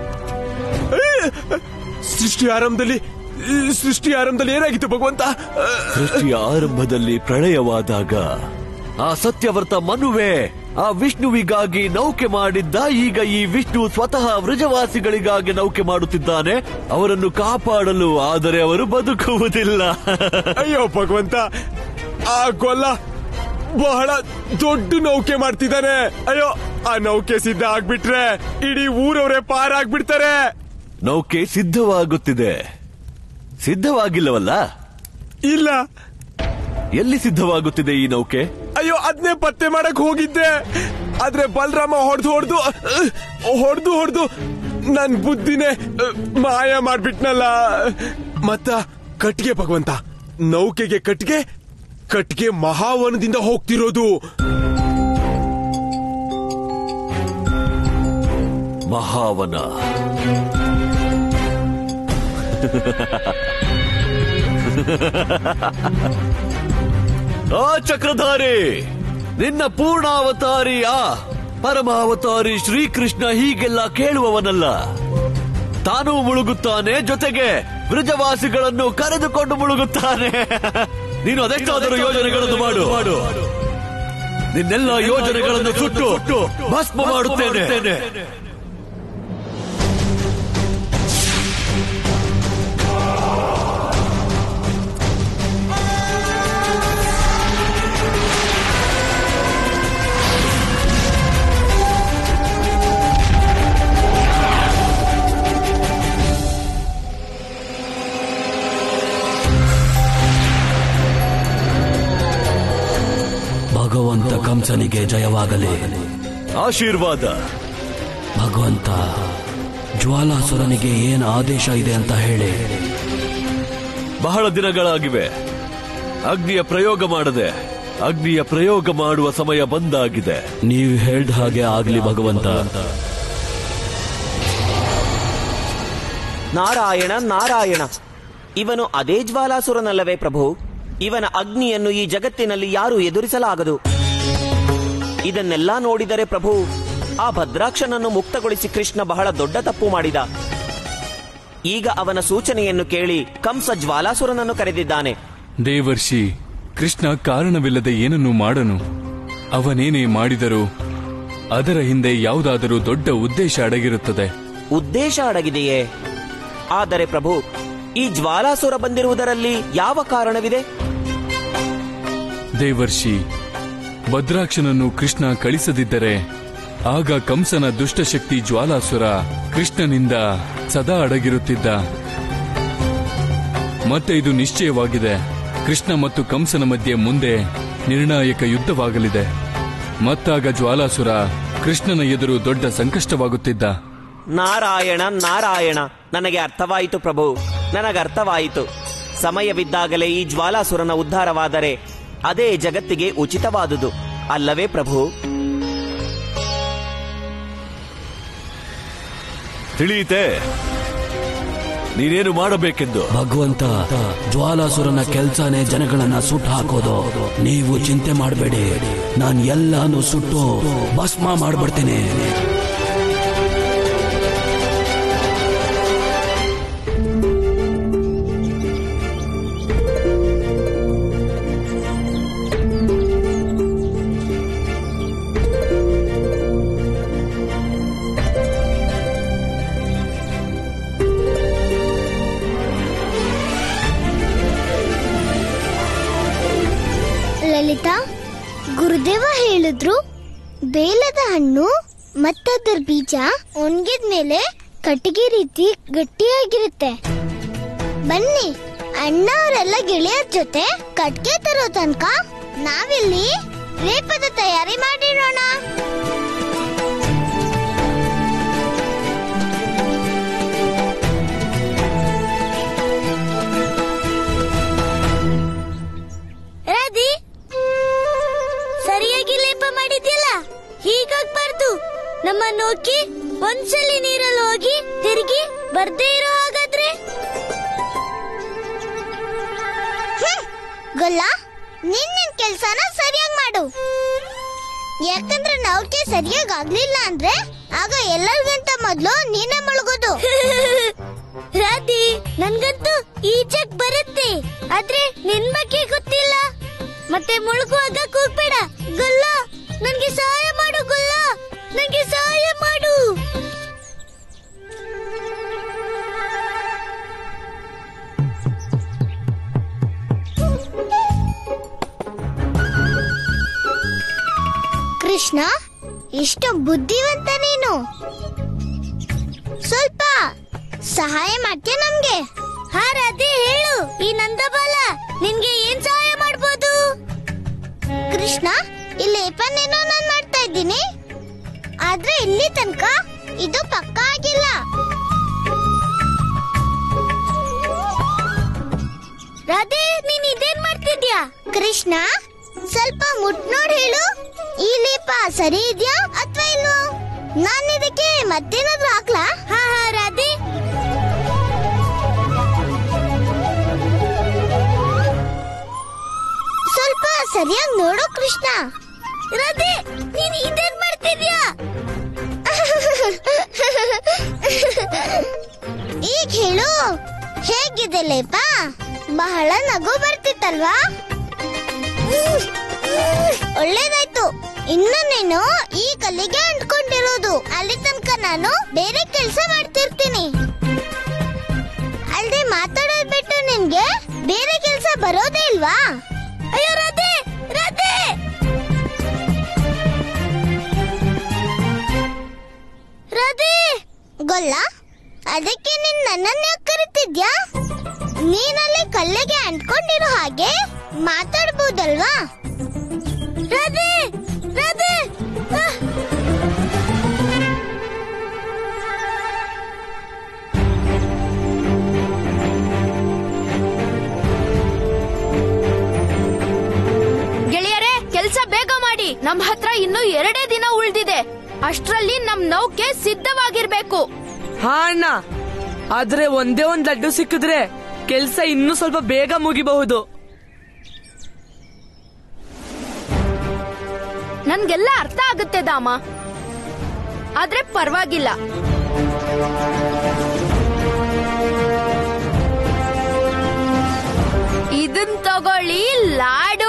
ಸೃಷ್ಟಿ ಆರಂಭದಲ್ಲಿ ಸೃಷ್ಟಿ ಆರಂಭದಲ್ಲಿ ಏನಾಗಿತ್ತು ಭಗವಂತ ಸೃಷ್ಟಿಯ ಆರಂಭದಲ್ಲಿ ಪ್ರಳಯವಾದಾಗ ಆ ಸತ್ಯವ್ರತ ಮನುವೆ ಆ ವಿಷ್ಣುವಿಗಾಗಿ ನೌಕೆ ಮಾಡಿದ್ದ ಈಗ ಈ ವಿಷ್ಣು ಸ್ವತಃ ವೃಜವಾಸಿಗಳಿಗಾಗಿ ನೌಕೆ ಮಾಡುತ್ತಿದ್ದಾನೆ ಅವರನ್ನು ಕಾಪಾಡಲು ಆದರೆ ಅವರು ಬದುಕುವುದಿಲ್ಲ ಅಯ್ಯೋ ಭಗವಂತ ಆ ಗೊಲ್ಲ ಬಹಳ ದೊಡ್ಡ ನೌಕೆ ಮಾಡ್ತಿದ್ದಾನೆ ಅಯ್ಯೋ ಆ ನೌಕೆ ಸಿದ್ಧ ಆಗ್ಬಿಟ್ರೆ ಇಡೀ ಊರವರೇ ಪಾರಾಗ್ಬಿಡ್ತಾರೆ ನೌಕೆ ಸಿದ್ಧವಾಗುತ್ತಿದೆ ಸಿದ್ಧವಾಗಿಲ್ಲವಲ್ಲ ಇಲ್ಲ ಎಲ್ಲಿ ಸಿದ್ಧವಾಗುತ್ತಿದೆ ಈ ನೌಕೆ ಅಯ್ಯೋ ಅದ್ನೇ ಪತ್ತೆ ಮಾಡಕ್ ಹೋಗಿದ್ದೆ ಆದ್ರೆ ಬಲರಾಮ ಹೊಡೆದು ಹೊಡೆದು ಹೊಡೆದು ಹೊಡೆದು ನನ್ ಬುದ್ಧಿನೇ ಅಹ್, ಮಾಯ ಮಾಡ್ಬಿಟ್ನಲ್ಲ ಮತ್ತ ಕಟ್ಗೆ ಭಗವಂತ ನೌಕೆಗೆ ಕಟ್ಗೆ ಕಟ್ಗೆ ಮಹಾವನದಿಂದ ಹೋಗ್ತಿರೋದು ಮಹಾವನ ಆ ಚಕ್ರಧಾರಿ ನಿನ್ನ ಪೂರ್ಣಾವತಾರಿ ಆ ಪರಮಾವತಾರಿ ಶ್ರೀಕೃಷ್ಣ ಹೀಗೆಲ್ಲ ಕೇಳುವವನಲ್ಲ ತಾನೂ ಮುಳುಗುತ್ತಾನೆ ಜೊತೆಗೆ ಬ್ರಜವಾಸಿಗಳನ್ನು ಕರೆದುಕೊಂಡು ಮುಳುಗುತ್ತಾನೆ ನೀನು ಅದೆಷ್ಟಾದರೂ ಯೋಜನೆಗಳನ್ನು ಮಾಡು ಮಾಡು ನಿನ್ನೆಲ್ಲ ಯೋಜನೆಗಳನ್ನು ಸುಟ್ಟು ಭಸ್ಮ ಮಾಡುತ್ತೇನೆ ಭಗವಂತ ಕಂಸನಿಗೆ ಜಯವಾಗಲಿ ಆಶೀರ್ವಾದ ಭಗವಂತ ಜ್ವಾಲಾಸುರನಿಗೆ ಏನು ಆದೇಶ ಇದೆ ಅಂತ ಹೇಳಿ ಬಹಳ ದಿನಗಳಾಗಿವೆ ಅಗ್ನಿಯ ಪ್ರಯೋಗ ಮಾಡದೆ ಅಗ್ನಿಯ ಪ್ರಯೋಗ ಮಾಡುವ ಸಮಯ ಬಂದಾಗಿದೆ ನೀವು ಹೇಳ್ದ ಹಾಗೆ ಆಗ್ಲಿ ಭಗವಂತ ನಾರಾಯಣ ನಾರಾಯಣ ಇವನು ಅದೇ ಜ್ವಾಲಾಸುರನಲ್ಲವೇ ಪ್ರಭು ಇವನ ಅಗ್ನಿಯನ್ನು ಈ ಜಗತ್ತಿನಲ್ಲಿ ಯಾರು ಎದುರಿಸಲಾಗದು ಇದನ್ನೆಲ್ಲ ನೋಡಿದರೆ ಪ್ರಭು ಆ ಭದ್ರಾಕ್ಷನನ್ನು ಮುಕ್ತಗೊಳಿಸಿ ಕೃಷ್ಣ ಬಹಳ ದೊಡ್ಡ ತಪ್ಪು ಮಾಡಿದ ಈಗ ಅವನ ಸೂಚನೆಯನ್ನು ಕೇಳಿ ಕಂಸ ಜ್ವಾಲಾಸುರನನ್ನು ಕರೆದಿದ್ದಾನೆ ದೇವರ್ಷಿ ಕೃಷ್ಣ ಕಾರಣವಿಲ್ಲದೆ ಏನನ್ನು ಮಾಡನು ಅವನೇನೇ ಮಾಡಿದರೂ ಅದರ ಹಿಂದೆ ಯಾವುದಾದರೂ ದೊಡ್ಡ ಉದ್ದೇಶ ಅಡಗಿರುತ್ತದೆ ಉದ್ದೇಶ ಅಡಗಿದೆಯೇ ಆದರೆ ಪ್ರಭು ಈ ಜ್ವಾಲಾಸುರ ಬಂದಿರುವುದರಲ್ಲಿ ಯಾವ ಕಾರಣವಿದೆ ದೇವರ್ಷಿ ಭದ್ರಾಕ್ಷನನ್ನು ಕೃಷ್ಣ ಕಳಿಸದಿದ್ದರೆ ಆಗ ಕಂಸನ ದುಷ್ಟಶಕ್ತಿ ಜ್ವಾಲಾಸುರ ಕೃಷ್ಣನಿಂದ ಸದಾ ಅಡಗಿರುತ್ತಿದ್ದ ಮತ್ತೆ ಇದು ನಿಶ್ಚಯವಾಗಿದೆ ಕೃಷ್ಣ ಮತ್ತು ಕಂಸನ ಮಧ್ಯೆ ಮುಂದೆ ನಿರ್ಣಾಯಕ ಯುದ್ಧವಾಗಲಿದೆ ಮತ್ತಾಗ ಜ್ವಾಲಾಸುರ ಕೃಷ್ಣನ ಎದುರು ದೊಡ್ಡ ಸಂಕಷ್ಟವಾಗುತ್ತಿದ್ದ ನಾರಾಯಣ ನಾರಾಯಣ ನನಗೆ ಅರ್ಥವಾಯಿತು ಪ್ರಭು ನನಗರ್ಥವಾಯಿತು ಸಮಯವಿದ್ದಾಗಲೇ ಈ ಜ್ವಾಲಾಸುರನ ಉದ್ಧಾರವಾದರೆ ಅದೇ ಜಗತ್ತಿಗೆ ಉಚಿತವಾದುದು ಅಲ್ಲವೇ ಪ್ರಭು ತಿಳಿಯಿತೆ ನೀನೇನು ಮಾಡಬೇಕೆಂದು ಭಗವಂತ ಜ್ವಾಲಾಸುರನ ಕೆಲ್ಸನೇ ಜನಗಳನ್ನ ಸುಟ್ಟು ಹಾಕೋದು ನೀವು ಚಿಂತೆ ಮಾಡಬೇಡಿ ನಾನು ಎಲ್ಲಾನು ಸುಟ್ಟು ಭಸ್ಮ ಮಾಡ್ಬಿಡ್ತೇನೆ ಲಲಿತಾ ಗುರುದೇವ ಹೇಳಿದ್ರು ಬೇಲದ ಹಣ್ಣು ಮತ್ತದರ ಬೀಜ ಒಣಗಿದ್ಮೇಲೆ ಕಟ್ಟಿಗೆ ರೀತಿ ಗಟ್ಟಿಯಾಗಿರುತ್ತೆ ಬನ್ನಿ ಅಣ್ಣ ಅವರೆಲ್ಲ ಗೆಳೆಯರ ಜೊತೆ ಕಟ್ಗೆ ತರೋ ತನಕ ನಾವಿಲ್ಲಿ ಲೇಪದ ತಯಾರಿ ಮಾಡಿರೋಣ ರಾಧಿ ಸರಿಯಾಗಿ ಲೇಪ ಮಾಡಿದ್ಯಲ್ಲ ಹೀಗಾಗ್ಬಾರ್ದು ನಮ್ಮ ನೋಕಿ ಒಂದ್ಸಲಿ ನೀರಲ್ಲಿ ಹೋಗಿ ತಿರುಗಿ ಬರ್ದೇ ಇರೋ ಹಾಗಾದ್ರೆ ಗೊಲ್ಲ ನೀನ್ ನಿನ್ ಕೆಲ್ಸನ ಸರಿಯಾಗಿ ಮಾಡು ಯಾಕಂದ್ರೆ ನೌಕೆ ಸರಿಯಾಗಿ ಆಗ್ಲಿಲ್ಲ ಅಂದ್ರೆ ಆಗ ಎಲ್ಲರಿಗಿಂತ ಮೊದ್ಲು ನೀನೇ ಮುಳುಗೋದು ರಾಧಿ ನನ್ಗಂತೂ ಈಜಕ್ ಬರುತ್ತೆ ಆದ್ರೆ ನಿನ್ ಬಗ್ಗೆ ಗೊತ್ತಿಲ್ಲ ಮತ್ತೆ ಮುಳುಗುವಾಗ ಕೂಗ್ಬೇಡ ಗುಲ್ಲ ನನ್ಗೆ ಸಹಾಯ ಮಾಡು ಗುಲ್ಲ ನನ್ಗೆ ಸಹಾಯ ಮಾಡು ಕೃಷ್ಣ ಎಷ್ಟು ಬುದ್ಧಿವಂತ ನೀನು ಸ್ವಲ್ಪ ಸಹಾಯ ಮಾಡ್ತೀಯ ನಮ್ಗೆ ಹಾ ರಾಧೆ ಹೇಳು ಈ ನಂದಬಾಲ ನಿನ್ಗೆ ಏನ್ ಸಹಾಯ ಮಾಡ್ಬೋದು ಕೃಷ್ಣ ಈ ಲೇಪನೇನೋ ನಾನ್ ಮಾಡ್ತಾ ಇದ್ದೀನಿ ಆದ್ರೆ ಇಲ್ಲಿ ತನಕ ಇದು ಪಕ್ಕ ಆಗಿಲ್ಲ ರಾಧೆ ನೀನ್ ಇದೇನ್ ಮಾಡ್ತಿದ್ಯಾ ಕೃಷ್ಣ ಸ್ವಲ್ಪ ಮುಟ್ ನೋಡ್ ಹೇಳು ಈ ಲೇಪ ಸರಿ ಇದ್ಯಾ ಅಥವಾ ಇಲ್ವೋ ನಾನ್ ಇದಕ್ಕೆ ಮತ್ತೇನಾದ್ರೂ ಹಾಕ್ಲಾ ಹಾ ಹಾ ರಾಧೆ ಸ್ವಲ್ಪ ಸರಿಯಾಗಿ ನೋಡು ಕೃಷ್ಣ ರಾಧೆ ನೀನ್ ಇದೇನ್ ಮಾಡ್ತಿದ್ಯಾ ಈಗ ಹೇಳು ಹೇಗಿದೆ ಲೇಪ ಬಹಳ ನಗು ಬರ್ತಿತ್ತಲ್ವಾ ಒಳ್ಳೇದಾಯ್ತು ಇನ್ನು ನೀನು ಈ ಕಲ್ಲಿಗೆ ಅಂಟ್ಕೊಂಡಿರೋದು ಅಲ್ಲಿ ತನಕ ನಾನು ಬೇರೆ ಕೆಲಸ ಮಾಡ್ತಿರ್ತೀನಿ ಅಲ್ದೆ ಮಾತಾಡೋದ್ ಬಿಟ್ಟು ನಿನ್ಗೆ ಬೇರೆ ಕೆಲಸ ಬರೋದೇ ಇಲ್ವಾ ಅಯ್ಯೋ ರಾಧೆ ರಾಧೆ ರಾಧೆ ಗೊಲ್ಲ ಅದಕ್ಕೆ ನೀನ್ ನನ್ನನ್ನೇ ಕರಿತಿದ್ಯಾ ನೀನಲ್ಲಿ ಕಲ್ಲಿಗೆ ಅಂಟ್ಕೊಂಡಿರೋ ಹಾಗೆ ಮಾತಾಡ್ಬೋದಲ್ವಾ ರಾಧೆ ರಾಧೆ ಆಹ್! ಗೆಳೆಯರೇ ಕೆಲ್ಸ ಬೇಗ ಮಾಡಿ ನಮ್ ಹತ್ರ ಇನ್ನು ಎರಡೇ ದಿನ ಉಳ್ದಿದೆ ಅಷ್ಟ್ರಲ್ಲಿ ನಮ್ ನೌಕೆ ಸಿದ್ಧವಾಗಿರ್ಬೇಕು ಹಾ ಅಣ್ಣ ಆದ್ರೆ ಒಂದೇ ಒಂದ್ ಲಡ್ಡು ಸಿಕ್ಕಿದ್ರೆ ಕೆಲ್ಸ ಇನ್ನೂ ಸ್ವಲ್ಪ ಬೇಗ ಮುಗಿಬಹುದು ನನ್ಗೆಲ್ಲ ಅರ್ಥ ಆಗುತ್ತೆ ದಾಮ ಆದ್ರೆ ಪರವಾಗಿಲ್ಲ ಇದನ್ ತಗೊಳ್ಳಿ ಲಾಡು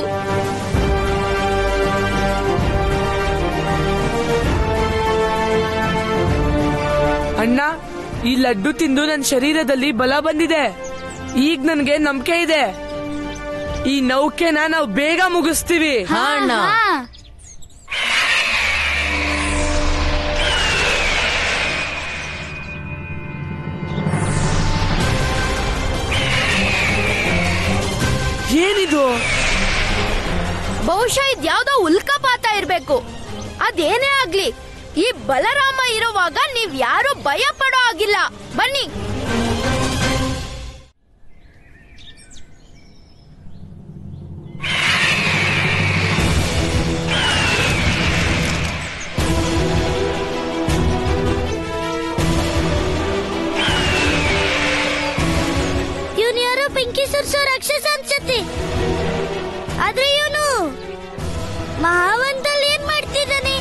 ಅಣ್ಣ ಈ ಲಡ್ಡು ತಿಂದು ನನ್ನ ಶರೀರದಲ್ಲಿ ಬಲ ಬಂದಿದೆ ಈಗ ನನ್ಗೆ ನಂಬಿಕೆ ಇದೆ ಈ ನೌಕೆನ ನಾವು ಬೇಗ ಮುಗಿಸ್ತೀವಿ ಹಾ, ಅಣ್ಣ. ಏನಿದು ಬಹುಶಃ ಇದ್ಯಾವ್ದೋ ಉಲ್ಕಾಪಾತ ಇರ್ಬೇಕು ಅದೇನೇ ಆಗ್ಲಿ ಈ ಬಲರಾಮ ಇರುವಾಗ ನೀವ್ ಯಾರು ಭಯ ಪಡೋ ಆಗಿಲ್ಲ ಬನ್ನಿ ಇವನು ಯಾರೋ ಬೆಂಕಿ ಸುರ್ಸೋ ರಾಕ್ಷಸ ಅನ್ಸತ್ತೆ ಆದ್ರೆ ಇವನು ಮಹಾವಂತಲ್ಲಿ ಏನ್ ಮಾಡ್ತಿದ್ದಾನೆ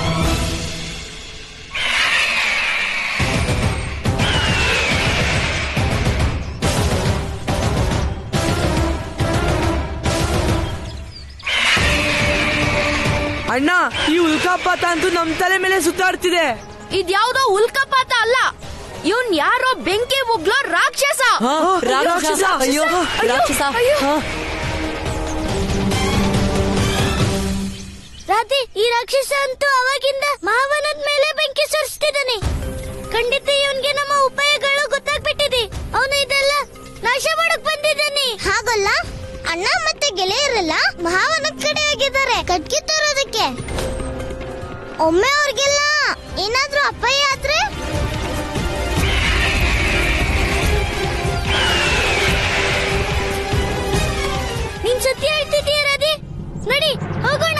ಅಣ್ಣ ಈ ಉಲ್ಕಾಪಾತ ಅಂತೂ ನಮ್ ತಲೆ ಮೇಲೆ ಸುತ್ತಾಡ್ತಿದೆ ಇದ್ಯಾವ್ದೋ ಉಲ್ಕಾಪಾತ ಅಲ್ಲ ಇವನ್ ಯಾರೋ ಬೆಂಕಿ ಉಗ್ಲೋ ರಾಕ್ಷಸ ರಾಕ್ಷಸ ಅಯ್ಯೋ ರಾಕ್ಷಸ ರಾಧೆ ಈ ರಾಕ್ಷಸ ಅಂತೂ ಅವಾಗಿಂದ ಮಹಾವನದ ಮೇಲೆ ಬೆಂಕಿ ಸುರಿಸ್ತಿದ್ದಾನೆ ಖಂಡಿತ ಇವನ್ಗೆ ನಮ್ಮ ಉಪಾಯಗಳು ಗೊತ್ತಾಗ್ಬಿಟ್ಟಿದೆ ಅವನು ಇದೆಲ್ಲ ನಾಶ ಮಾಡಕ್ ಬಂದಿದ್ದಾನೆ ಹಾಗಲ್ಲ ಅಣ್ಣ ಮತ್ತೆ ಗೆಳೆಯರೆಲ್ಲ ಮಹಾವನದ ಕಡೆ ಆಗಿದ್ದಾರೆ ಕಟ್ಗೆ ತರೋದಕ್ಕೆ ಒಮ್ಮೆ ಅವ್ರಿಗೆಲ್ಲ ಏನಾದ್ರೂ ಅಪಾಯ ಆದ್ರೆ ನೀನ್ ಸತ್ಯ ಹೇಳ್ತಿದ್ದೀಯ ರದಿ ನಡಿ ಹೋಗೋಣ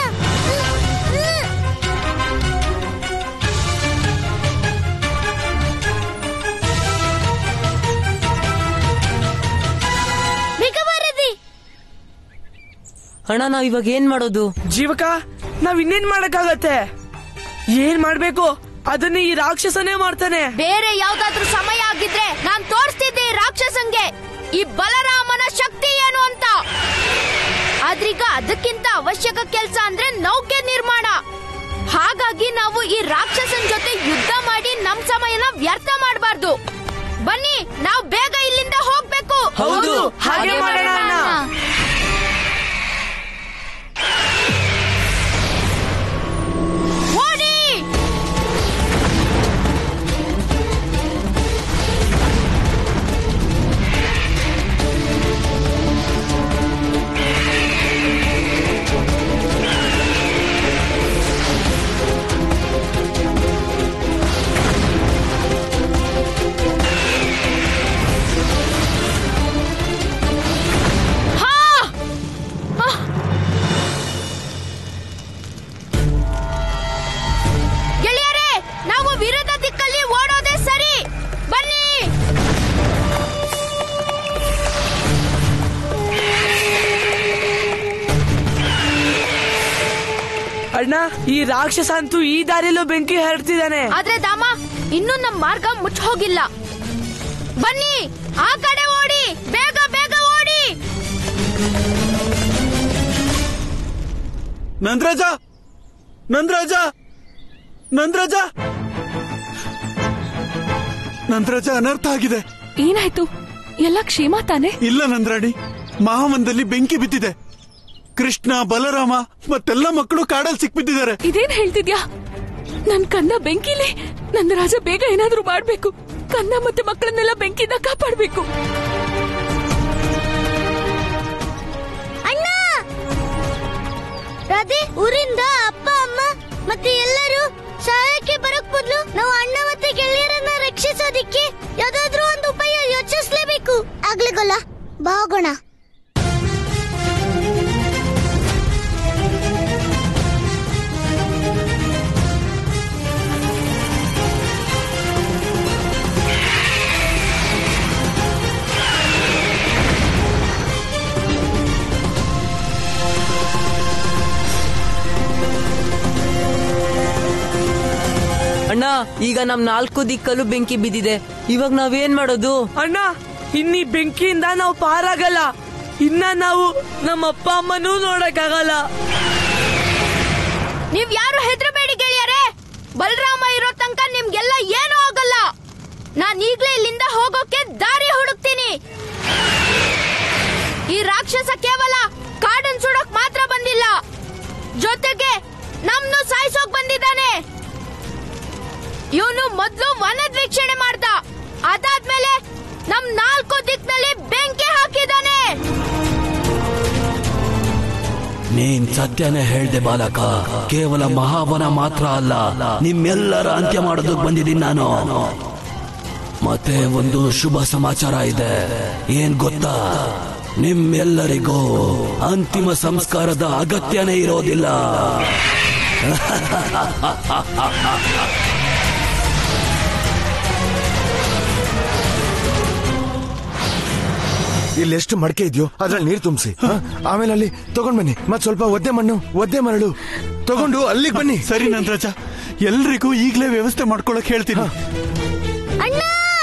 ಬೇಗ ಬಾ ರದಿ ಅಣ್ಣ ನಾವ್ ಇವಾಗ ಏನ್ ಮಾಡೋದು ಜೀವಕ ನಾವ್ ಇನ್ನೇನ್ ಮಾಡಕ್ಕಾಗತ್ತೆ ಏನ್ ಮಾಡ್ಬೇಕು ಅದನ್ನ ಈ ರಾಕ್ಷಸನೇ ಮಾಡ್ತಾನೆ ಬೇರೆ ಯಾವ್ದಾದ್ರೂ ಸಮಯ ಆಗಿದ್ರೆ ನಾನ್ ತೋರಿಸ್ತಿದ್ದೆ ಈ ರಾಕ್ಷಸಂಗೆ ಈ ಬಲರಾಮನ ಶಕ್ತಿ ಏನು ಅಂತ ಆದ್ರೀಗ ಅದಕ್ಕಿಂತ ಅವಶ್ಯಕ ಕೆಲ್ಸ ಅಂದ್ರೆ ನೌಕೆ ನಿರ್ಮಾಣ ಹಾಗಾಗಿ ನಾವು ಈ ರಾಕ್ಷಸನ್ ಜೊತೆ ಯುದ್ಧ ಮಾಡಿ ನಮ್ ಸಮಯನ ವ್ಯರ್ಥ ಮಾಡಬಾರ್ದು ಬನ್ನಿ ನಾವು ಬೇಗ ಇಲ್ಲಿಂದ ಹೋಗ್ಬೇಕು ಹೌದು, ಹಾಗೆ ಮಾಡೋಣ ಅಣ್ಣ. ಓಡಿ ಹಾ ಆ! ಗೆಳೆಯರೇ ನಾವು ವಿರುದ್ಧ ದಿಕ್ಕಲ್ಲಿ ಓಡೋದೇ ಸರಿ ಬನ್ನಿ ಅಣ್ಣ ಈ ರಾಕ್ಷಸ ಅಂತೂ ಈ ದಾರಿಲೂ ಬೆಂಕಿ ಹರಡ್ತಿದ್ದಾನೆ ಆದ್ರೆ ದಾಮ ಇನ್ನೂ ನಮ್ ಮಾರ್ಗ ಮುಚ್ಚ ಹೋಗಿಲ್ಲ ಬನ್ನಿ ಆ ಕಡೆ ಓಡಿ ಬೇಗ ಬೇಗ ಓಡಿ ನಂದ್ರಾಜ ನಂದ್ರಾಜ ನಂದ್ರಾಜ ನಂದ್ರಾಜ ಅನರ್ಥ ಆಗಿದೆ ಏನಾಯ್ತು ಎಲ್ಲ ಕ್ಷೇಮ ತಾನೆ ಇಲ್ಲ ನಂದ್ರಾಣಿ ಮಹಾವನದಲ್ಲಿ ಬೆಂಕಿ ಬಿದ್ದಿದೆ ಕೃಷ್ಣ ಬಲರಾಮ ಮತ್ತೆಲ್ಲ ಮಕ್ಕಳು ಕಾಡಲ್ಲಿ ಸಿಕ್ಬಿದ್ದಿದ್ದಾರೆ ಇದೇನ್ ಹೇಳ್ತಿದ್ಯಾ ನನ್ ಕನ್ನ ಬೆಂಕಿಲಿ ನನ್ನ ರಾಜ ಬೇಗ ಏನಾದ್ರೂ ಮಾಡ್ಬೇಕು ಕನ್ನ ಮತ್ತೆ ಮಕ್ಕಳನ್ನೆಲ್ಲ ಬೆಂಕಿಯಿಂದ ಕಾಪಾಡ್ಬೇಕು ಅಣ್ಣ ರಾಧೆ ಊರಿಂದ ಅಪ್ಪ ಅಮ್ಮ ಮತ್ತೆ ಎಲ್ಲರೂ ಸಹಾಯಕ್ಕೆ ಬರಕ್ ಬದಲು ನಾವು ಅಣ್ಣ ಮತ್ತೆ ಗೆಳೆಯರನ್ನ ರಕ್ಷಿಸೋದಿಕ್ಕೆ ಯಾವ್ದಾದ್ರೂ ಒಂದು ಉಪಾಯ ಯೋಚಿಸ್ಲೇಬೇಕು ಆಗ್ಲಿ ಗೊಲ್ಲ ಬಾ ಹೋಗೋಣ ಅಣ್ಣ ಈಗ ನಮ್ ನಾಲ್ಕು ದಿಕ್ಕಲ್ಲೂ ಬೆಂಕಿ ಬಿದ್ದಿದೆ ಇವಾಗ ನಾವೇನ್ ಮಾಡೋದು ಅಣ್ಣ ಇನ್ನೀ ಬೆಂಕಿಯಿಂದ ನಾವು ಪಾರಾಗಲ್ಲ ಇನ್ನ ನಾವು ನಮ್ಮ ಅಪ್ಪ ಅಮ್ಮನೂ ನೋಡಕ್ಕಾಗಲ್ಲ ನೀವ್ ಯಾರು ಹೆದರಬೇಡಿ ಗೆಳೆಯರೇ ಬಲರಾಮ ಇರೋ ತನಕ ನಿಮ್ಗೆಲ್ಲ ಏನೂ ಆಗಲ್ಲ ನಾನ್ ಈಗ್ಲೇ ಇಲ್ಲಿಂದ ಹೋಗೋಕೆ ದಾರಿ ಹುಡುಕ್ತೀನಿ ಈ ರಾಕ್ಷಸ ಕೇವಲ ಕಾಡನ್ ಸುಡೋಕ್ ಮಾತ್ರ ಬಂದಿಲ್ಲ ಜೊತೆಗೆ ನಮ್ನು ಸಾಯಿಸೋಕ್ ಬಂದಿದ್ದಾನೆ ಇವನು ಮೊದ್ಲು ವನದ ವೀಕ್ಷಣೆ ಮಾಡ್ದ ಅದಾದ್ಮೇಲೆ ನಮ್ ನಾಲ್ಕು ದಿಕ್ನಲ್ಲಿ ಬೆಂಕಿ ಹಾಕಿದಾನೆ ನೀನ್ ಸತ್ಯನೇ ಹೇಳ್ದೆ ಬಾಲಕ ಕೇವಲ ಮಹಾವನ ಮಾತ್ರ ಅಲ್ಲ ನಿಮ್ಮೆಲ್ಲರ ಅಂತ್ಯ ಮಾಡೋದಕ್ಕೆ ಬಂದಿದ್ದೀನಿ ನಾನು ಮತ್ತೆ ಒಂದು ಶುಭ ಸಮಾಚಾರ ಇದೆ ಏನ್ ಗೊತ್ತಾ ನಿಮ್ಮೆಲ್ಲರಿಗೂ ಅಂತಿಮ ಸಂಸ್ಕಾರದ ಅಗತ್ಯನೇ ಇರೋದಿಲ್ಲ ಇಲ್ಲಿ ಎಷ್ಟು ಮಡಕೆ ಇದೆಯೋ ಅದ್ರಲ್ಲಿ ನೀರು ತುಂಬಿಸಿ ಆಮೇಲೆ ಅಲ್ಲಿ ತಗೊಂಡ್ ಬನ್ನಿ ಮತ್ ಸ್ವಲ್ಪ ಒದ್ದೆ ಮಣ್ಣು ಒದ್ದೆ ಮರಳು ತಗೊಂಡು ಅಲ್ಲಿಗೆ ಬನ್ನಿ ಸರಿ ನಂದ್ರಾಜ ಎಲ್ರಿಗೂ ಈಗ್ಲೇ ವ್ಯವಸ್ಥೆ ಮಾಡ್ಕೊಳಕ್ ಹೇಳ್ತೀನಿ ಅಣ್ಣ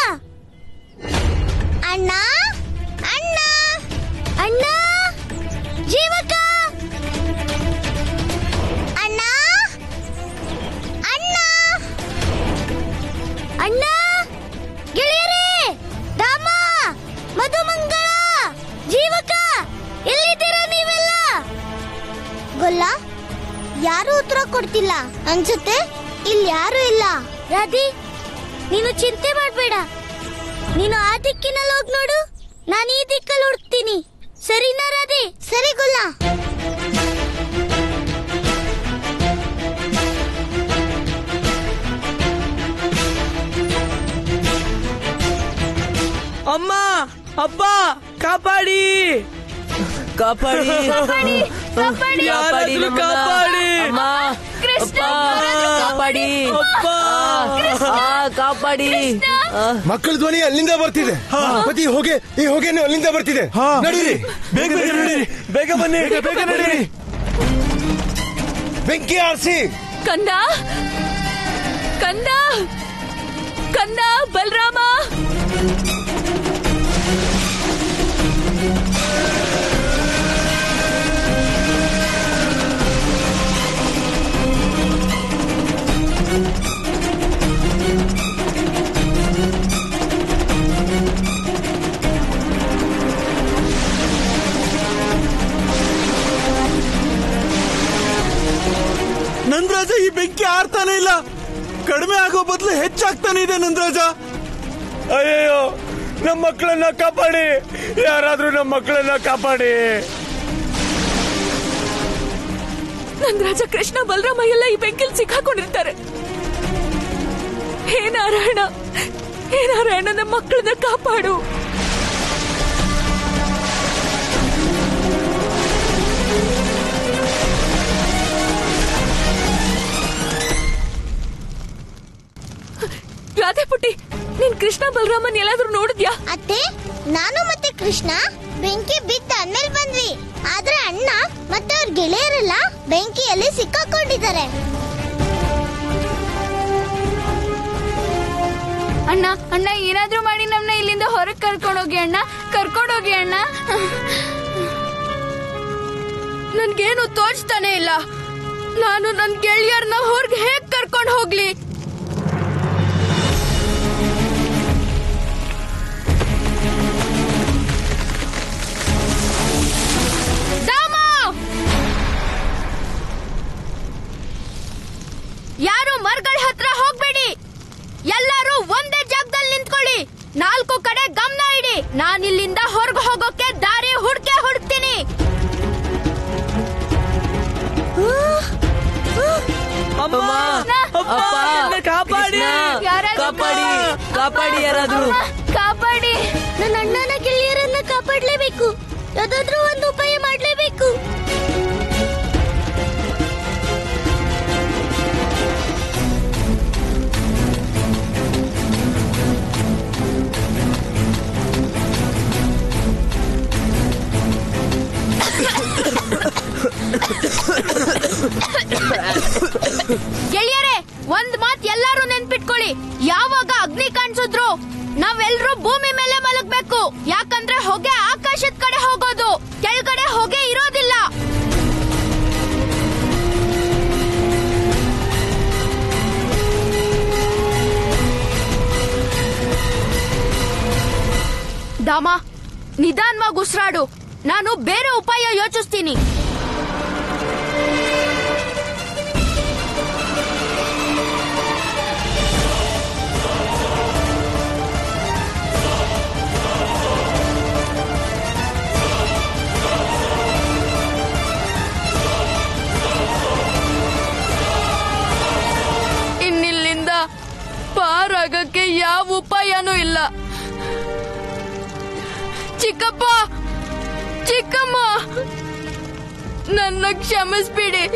ಅಣ್ಣ ಅಣ್ಣ ಅಣ್ಣ ಜೀವಕ ಅಣ್ಣ ಅಣ್ಣ ಅಣ್ಣ ಗೆಳೆಯರೇ ದಾಮ ಮಧುಮಂಗಳ ಜೀವಕ ಎಲ್ಲಿದ್ದೀರಾ ನೀವೆಲ್ಲ ಗೊಲ್ಲ ಯಾರು ಉತ್ತರ ಕೊಡ್ತಿಲ್ಲ ಅನ್ಸುತ್ತೆ ಇಲ್ಲಿ ಯಾರು ಇಲ್ಲ ರಾಧಿ ನೀನು ಚಿಂತೆ ಮಾಡ್ಬೇಡ ನೀನು ಆ ದಿಕ್ಕಿನಲ್ಲಿ ಹೋಗ್ ನೋಡು ನಾನು ಈ ದಿಕ್ಕಲ್ಲಿ ಹುಡುಕ್ತೀನಿ ಸರಿನಾ ರಾಧಿ ಸರಿ ಗುಲ್ಲ ಅಪ್ಪ ಕಾಪಾಡಿ ಕಾಪಾಡಿ ಕಾಪಾಡಿ, ಕಾಪಾಡಿ. ಕಾಪಾಡಿ ನಮ್ಮನ್ನ. ಕಾಪಾಡಿ. ಅಮ್ಮ ಕೃಷ್ಣ, ಅಪ್ಪ, ಯಾರಾದ್ರೂ ಕಾಪಾಡಿ ಅಪ್ಪ ಆ, ಕಾಪಾಡಿ ಆ, ಮಕ್ಕಳ ಧ್ವನಿ ಅಲ್ಲಿಂದ ಬರ್ತಿದೆ ಮತ್ತೆ ಈ ಹೊಗೆ ಈ ಹೊಗೆನು ಅಲ್ಲಿಂದ ಬರ್ತಿದೆ ನಡೀರಿ ಬೇಗ ಬೇಗ ನಡೀರಿ ಬೇಗ ಬನ್ನಿ ಬೇಗ ನಡೀರಿ ಬೆಂಕಿ ಆರಿಸಿ ಕಂದ ಕಂದ ಕಂದ ಬಲರಾಮ ನಂದರಾಜ ಈ ಬೆಂಕಿ ಆರ್ತಾನೆ ಇಲ್ಲ ಕಡಿಮೆ ಆಗೋ ಬದಲು ಹೆಚ್ಚಾಗ್ತಾನೆ ಇದೆ ನಂದರಾಜ ಅಯ್ಯೋ ನಮ್ಮ ಮಕ್ಕಳನ್ನ ಕಾಪಾಡಿ ಯಾರಾದ್ರೂ ನಮ್ಮ ಮಕ್ಕಳನ್ನ ಕಾಪಾಡಿ ನಂದರಾಜ ಕೃಷ್ಣ ಬಲರಾಮ ಎಲ್ಲ ಈ ಬೆಂಕಿಲ್ ಸಿಕ್ಕಾಕೊಂಡಿರ್ತಾರೆ ಹೇ ನಾರಾಯಣ ಹೇ ನಾರಾಯಣ ನಮ್ಮ ಮಕ್ಕಳನ್ನ ಕಾಪಾಡು ರಾಧೆ ಪುಟ್ಟಿ ನೀನ್ ಕೃಷ್ಣ ಬಲರಾಮನ್ ಎಲ್ಲಾದ್ರೂ ನೋಡಿದ್ಯಾ ಅತ್ತೆ ನಾನು ಮತ್ತೆ ಕೃಷ್ಣ ಬೆಂಕಿ ಬಿದ್ದ ಆದ್ಮೇಲೆ ಬಂದ್ವಿ ಆದ್ರೆ ಅಣ್ಣ ಮತ್ತೆ ಅವ್ರ ಗೆಳೆಯರೆಲ್ಲ ಬೆಂಕಿಯಲ್ಲಿ ಸಿಕ್ಕಾಕೊಂಡಿದ್ದಾರೆ ಅಣ್ಣ ಅಣ್ಣ ಏನಾದ್ರೂ ಮಾಡಿ ನಮ್ನ ಇಲ್ಲಿಂದ ಹೊರಗ್ ಕರ್ಕೊಂಡೋಗಿ ಅಣ್ಣ ಕರ್ಕೊಂಡೋಗಿ ಅಣ್ಣ ನನ್ಗೇನು ತೋಚ್ತಾನೆ ಇಲ್ಲ ನಾನು ನನ್ ಗೆಳೆಯರ್ನ ಹೊರಗೆ ಹೇಗ್ ಕರ್ಕೊಂಡು ಹೋಗ್ಲಿ ದಾಮ! ಯಾರು ಮರಗಳ ಹತ್ರ ಹೋಗ್ಬೇಡಿ ಎಲ್ಲರೂ ಒಂದೇ ಜಾಗದಲ್ಲಿ ನಿಂತ್ಕೊಳ್ಳಿ ನಾಲ್ಕು ಕಡೆ ಗಮನ ಇಡಿ ನಾನಿಲ್ಲಿಂದ ಹೊರಗೆ ಹೋಗೋಕೆ ದಾರಿ ಹುಡ್ಕೆ ಹುಡುಕ್ತೀನಿ ಅಮ್ಮ ಅಪ್ಪ ಅಪ್ಪ, ನನ್ನ ಕಾಪಾಡಿ ಕೃಷ್ಣ, ಯಾರಾದ್ರೂ ಕಾಪಾಡಿ ಕಾಪಾಡಿ ಯಾರಾದ್ರೂ ಕಾಪಾಡಿ ನನ್ನ ಅಣ್ಣನ ಗೆಳೆಯರನ್ನ ಕಾಪಾಡ್ಲೇಬೇಕು ಯಾವ್ದಾದ್ರೂ ಒಂದು ಉಪಾಯ ಮಾಡ್ಲೇಬೇಕು ಗೆಳೆಯರೇ ಒಂದ್ ಮಾತ್ ಎಲ್ಲಾರು ನೆನ್ಪಿಟ್ಕೊಳ್ಳಿ ಯಾವಾಗ ಅಗ್ನಿ ಕಾಣಿಸಿದ್ರು ನಾವೆಲ್ರೂ ಭೂಮಿ ಮೇಲೆ ಮಲಗ್ಬೇಕು ಯಾಕಂದ್ರೆ ಹೊಗೆ ಆಕಾಶದ ಕಡೆ ಹೋಗೋದು ಕೆಳಗಡೆ ಹೊಗೆ ಇರೋದಿಲ್ಲ ದಾಮ ನಿಧಾನವಾಗಿ ಉಸಿರಾಡು ನಾನು ಬೇರೆ ಉಪಾಯ ಯೋಚಿಸ್ತೀನಿ ಇನ್ನಿಲ್ಲಿಂದ ಪಾರಾಗಕ್ಕೆ ಯಾವ ಉಪಾಯನೂ ಇಲ್ಲ ಚಿಕ್ಕಪ್ಪ ಚಿಕ್ಕಮ್ಮ ನನ್ನ ಕ್ಷಮಿಸ್ಬಿಡಿ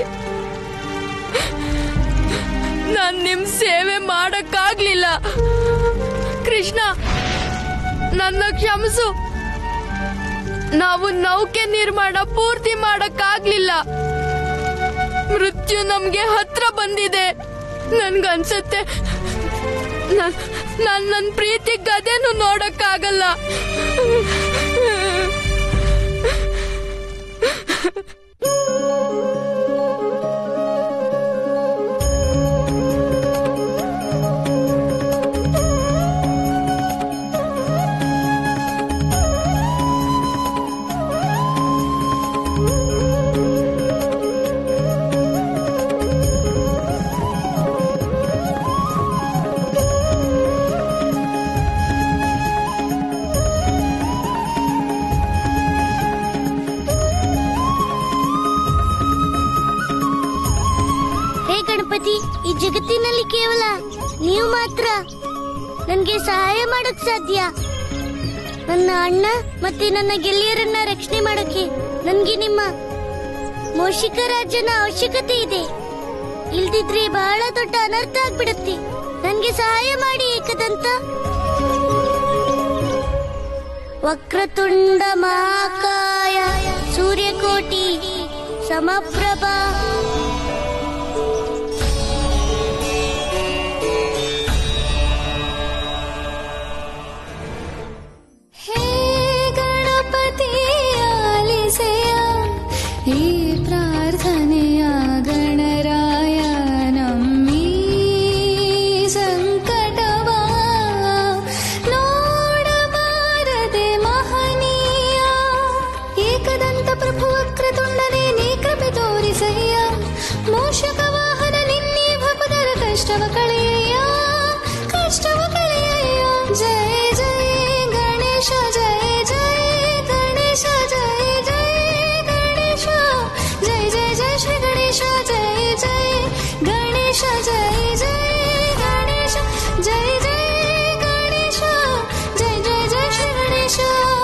ನಾನ್ ನಿಮ್ ಸೇವೆ ಮಾಡಕ್ಕಾಗ್ಲಿಲ್ಲ ಕೃಷ್ಣ ನನ್ನ ಕ್ಷಮಿಸು ನಾವು ನೌಕೆ ನಿರ್ಮಾಣ ಪೂರ್ತಿ ಮಾಡಕ್ಕಾಗ್ಲಿಲ್ಲ ಮೃತ್ಯು ನಮ್ಗೆ ಹತ್ರ ಬಂದಿದೆ ನನ್ಗನ್ಸತ್ತೆ ನಾನ್ ನನ್ನ ಪ್ರೀತಿ ಗದೆನು ನೋಡಕ್ಕಾಗಲ್ಲ ಹೇ ಗಣಪತಿ ಈ ಜಗತ್ತಿನಲ್ಲಿ ಕೇವಲ ನೀವು ಮಾತ್ರ ನನ್ಗೆ ಸಹಾಯ ಮಾಡಕ್ ಸಾಧ್ಯ ನನ್ನ ಅಣ್ಣ ಮತ್ತೆ ನನ್ನ ಗೆಳೆಯರನ್ನ ರಕ್ಷಣೆ ಮಾಡಕ್ಕೆ ನನ್ಗೆ ನಿಮ್ಮ ಮೋಷಿಕ ರಾಜನ ಅವಶ್ಯಕತೆ ಇದೆ ಇಲ್ದಿದ್ರೆ ಬಹಳ ದೊಡ್ಡ ಅನರ್ಥ ಆಗ್ಬಿಡುತ್ತೆ ನನ್ಗೆ ಸಹಾಯ ಮಾಡಿ ಏಕದಂತ ವಕ್ರತುಂಡ ಮಹಾಕಾಯ ಸೂರ್ಯಕೋಟಿ ಸಮಪ್ರಭಾ ಹೇ ಗಣಪತಿ ಆಲಿಸೆಯ ಈ ಪ್ರಾರ್ಥನೆಯ ಗಣರಾಯ ನಮ್ಮೀ ಸಂಕಟವ ನೋಡಬಾರದೆ ಮಹನೀಯ ಏಕದಂತ ಪ್ರಭು ವಕ್ರತುಂಡನೇ ನೀ ಕೃಪೆ ತೋರಿಸಯ್ಯ ಮೋಷಕ ವಾಹನ ನಿನ್ನೆ ಭಪದರ ಕಷ್ಟವ ಕಳೆಯಯ್ಯ ಕಷ್ಟವ ಕಳೆಯಯ್ಯ ಜಯ ಜಯ ಗಣೇಶ ಜಯ ಜಯ ಗಣೇಶ ಜಯ ಜಯ ಗಣೇಶ ಜಯ ಜಯ ಜಯ ಶ್ರೀ ಗಣೇಶ ಜಯ ಜಯ ಗಣೇಶ ಜಯ ಜಯ ಗಣೇಶ ಜಯ ಜಯ ಗಣೇಶ ಜಯ ಜಯ ಜಯ ಶ್ರೀ ಗಣೇಶ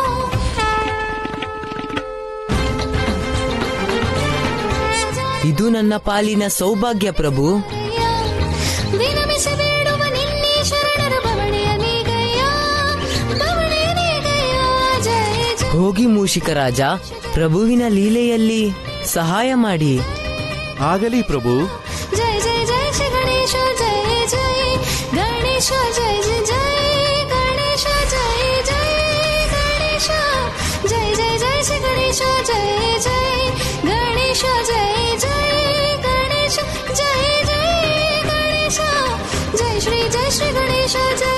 ಇದು ನನ್ನ ಪಾಲಿನ ಸೌಭಾಗ್ಯ ಪ್ರಭು ವಿನಮಿಸಿ ಬೇಡುವ ನಿನ್ನೆ ಶರಣರ ಬವಣೆಯ ನೀಗಯ್ಯ ಬವಣೆಯ ನೀಗಯ್ಯ ಜಯ ಜಯ ಹೋಗಿ ಮೂಷಿಕ ರಾಜ ಪ್ರಭುವಿನ ಲೀಲೆಯಲ್ಲಿ ಸಹಾಯ ಮಾಡಿ ಆಗಲಿ ಪ್ರಭು ಜಯ ಜಯ ಜಯ ಶ್ರೀ ಗಣೇಶ ಜಯ ಜಯ ಗಣೇಶ ಜಯ ಜಯ ಜಯ ಗಣೇಶ ಜಯ ಜಯ ಗಣೇಶ ಜಯ ಜಯ ಜಯ ಶ್ರೀ ಗಣೇಶ ಜಯ ಜಯ ಗಣೇಶ ಜಯ ಜಯ ಗಣೇಶ ಜಯ ಜಯ ಗಣೇಶ ಜಯ ಶ್ರೀ ಜಯ ಶ್ರೀ ಗಣೇಶ ಜಯ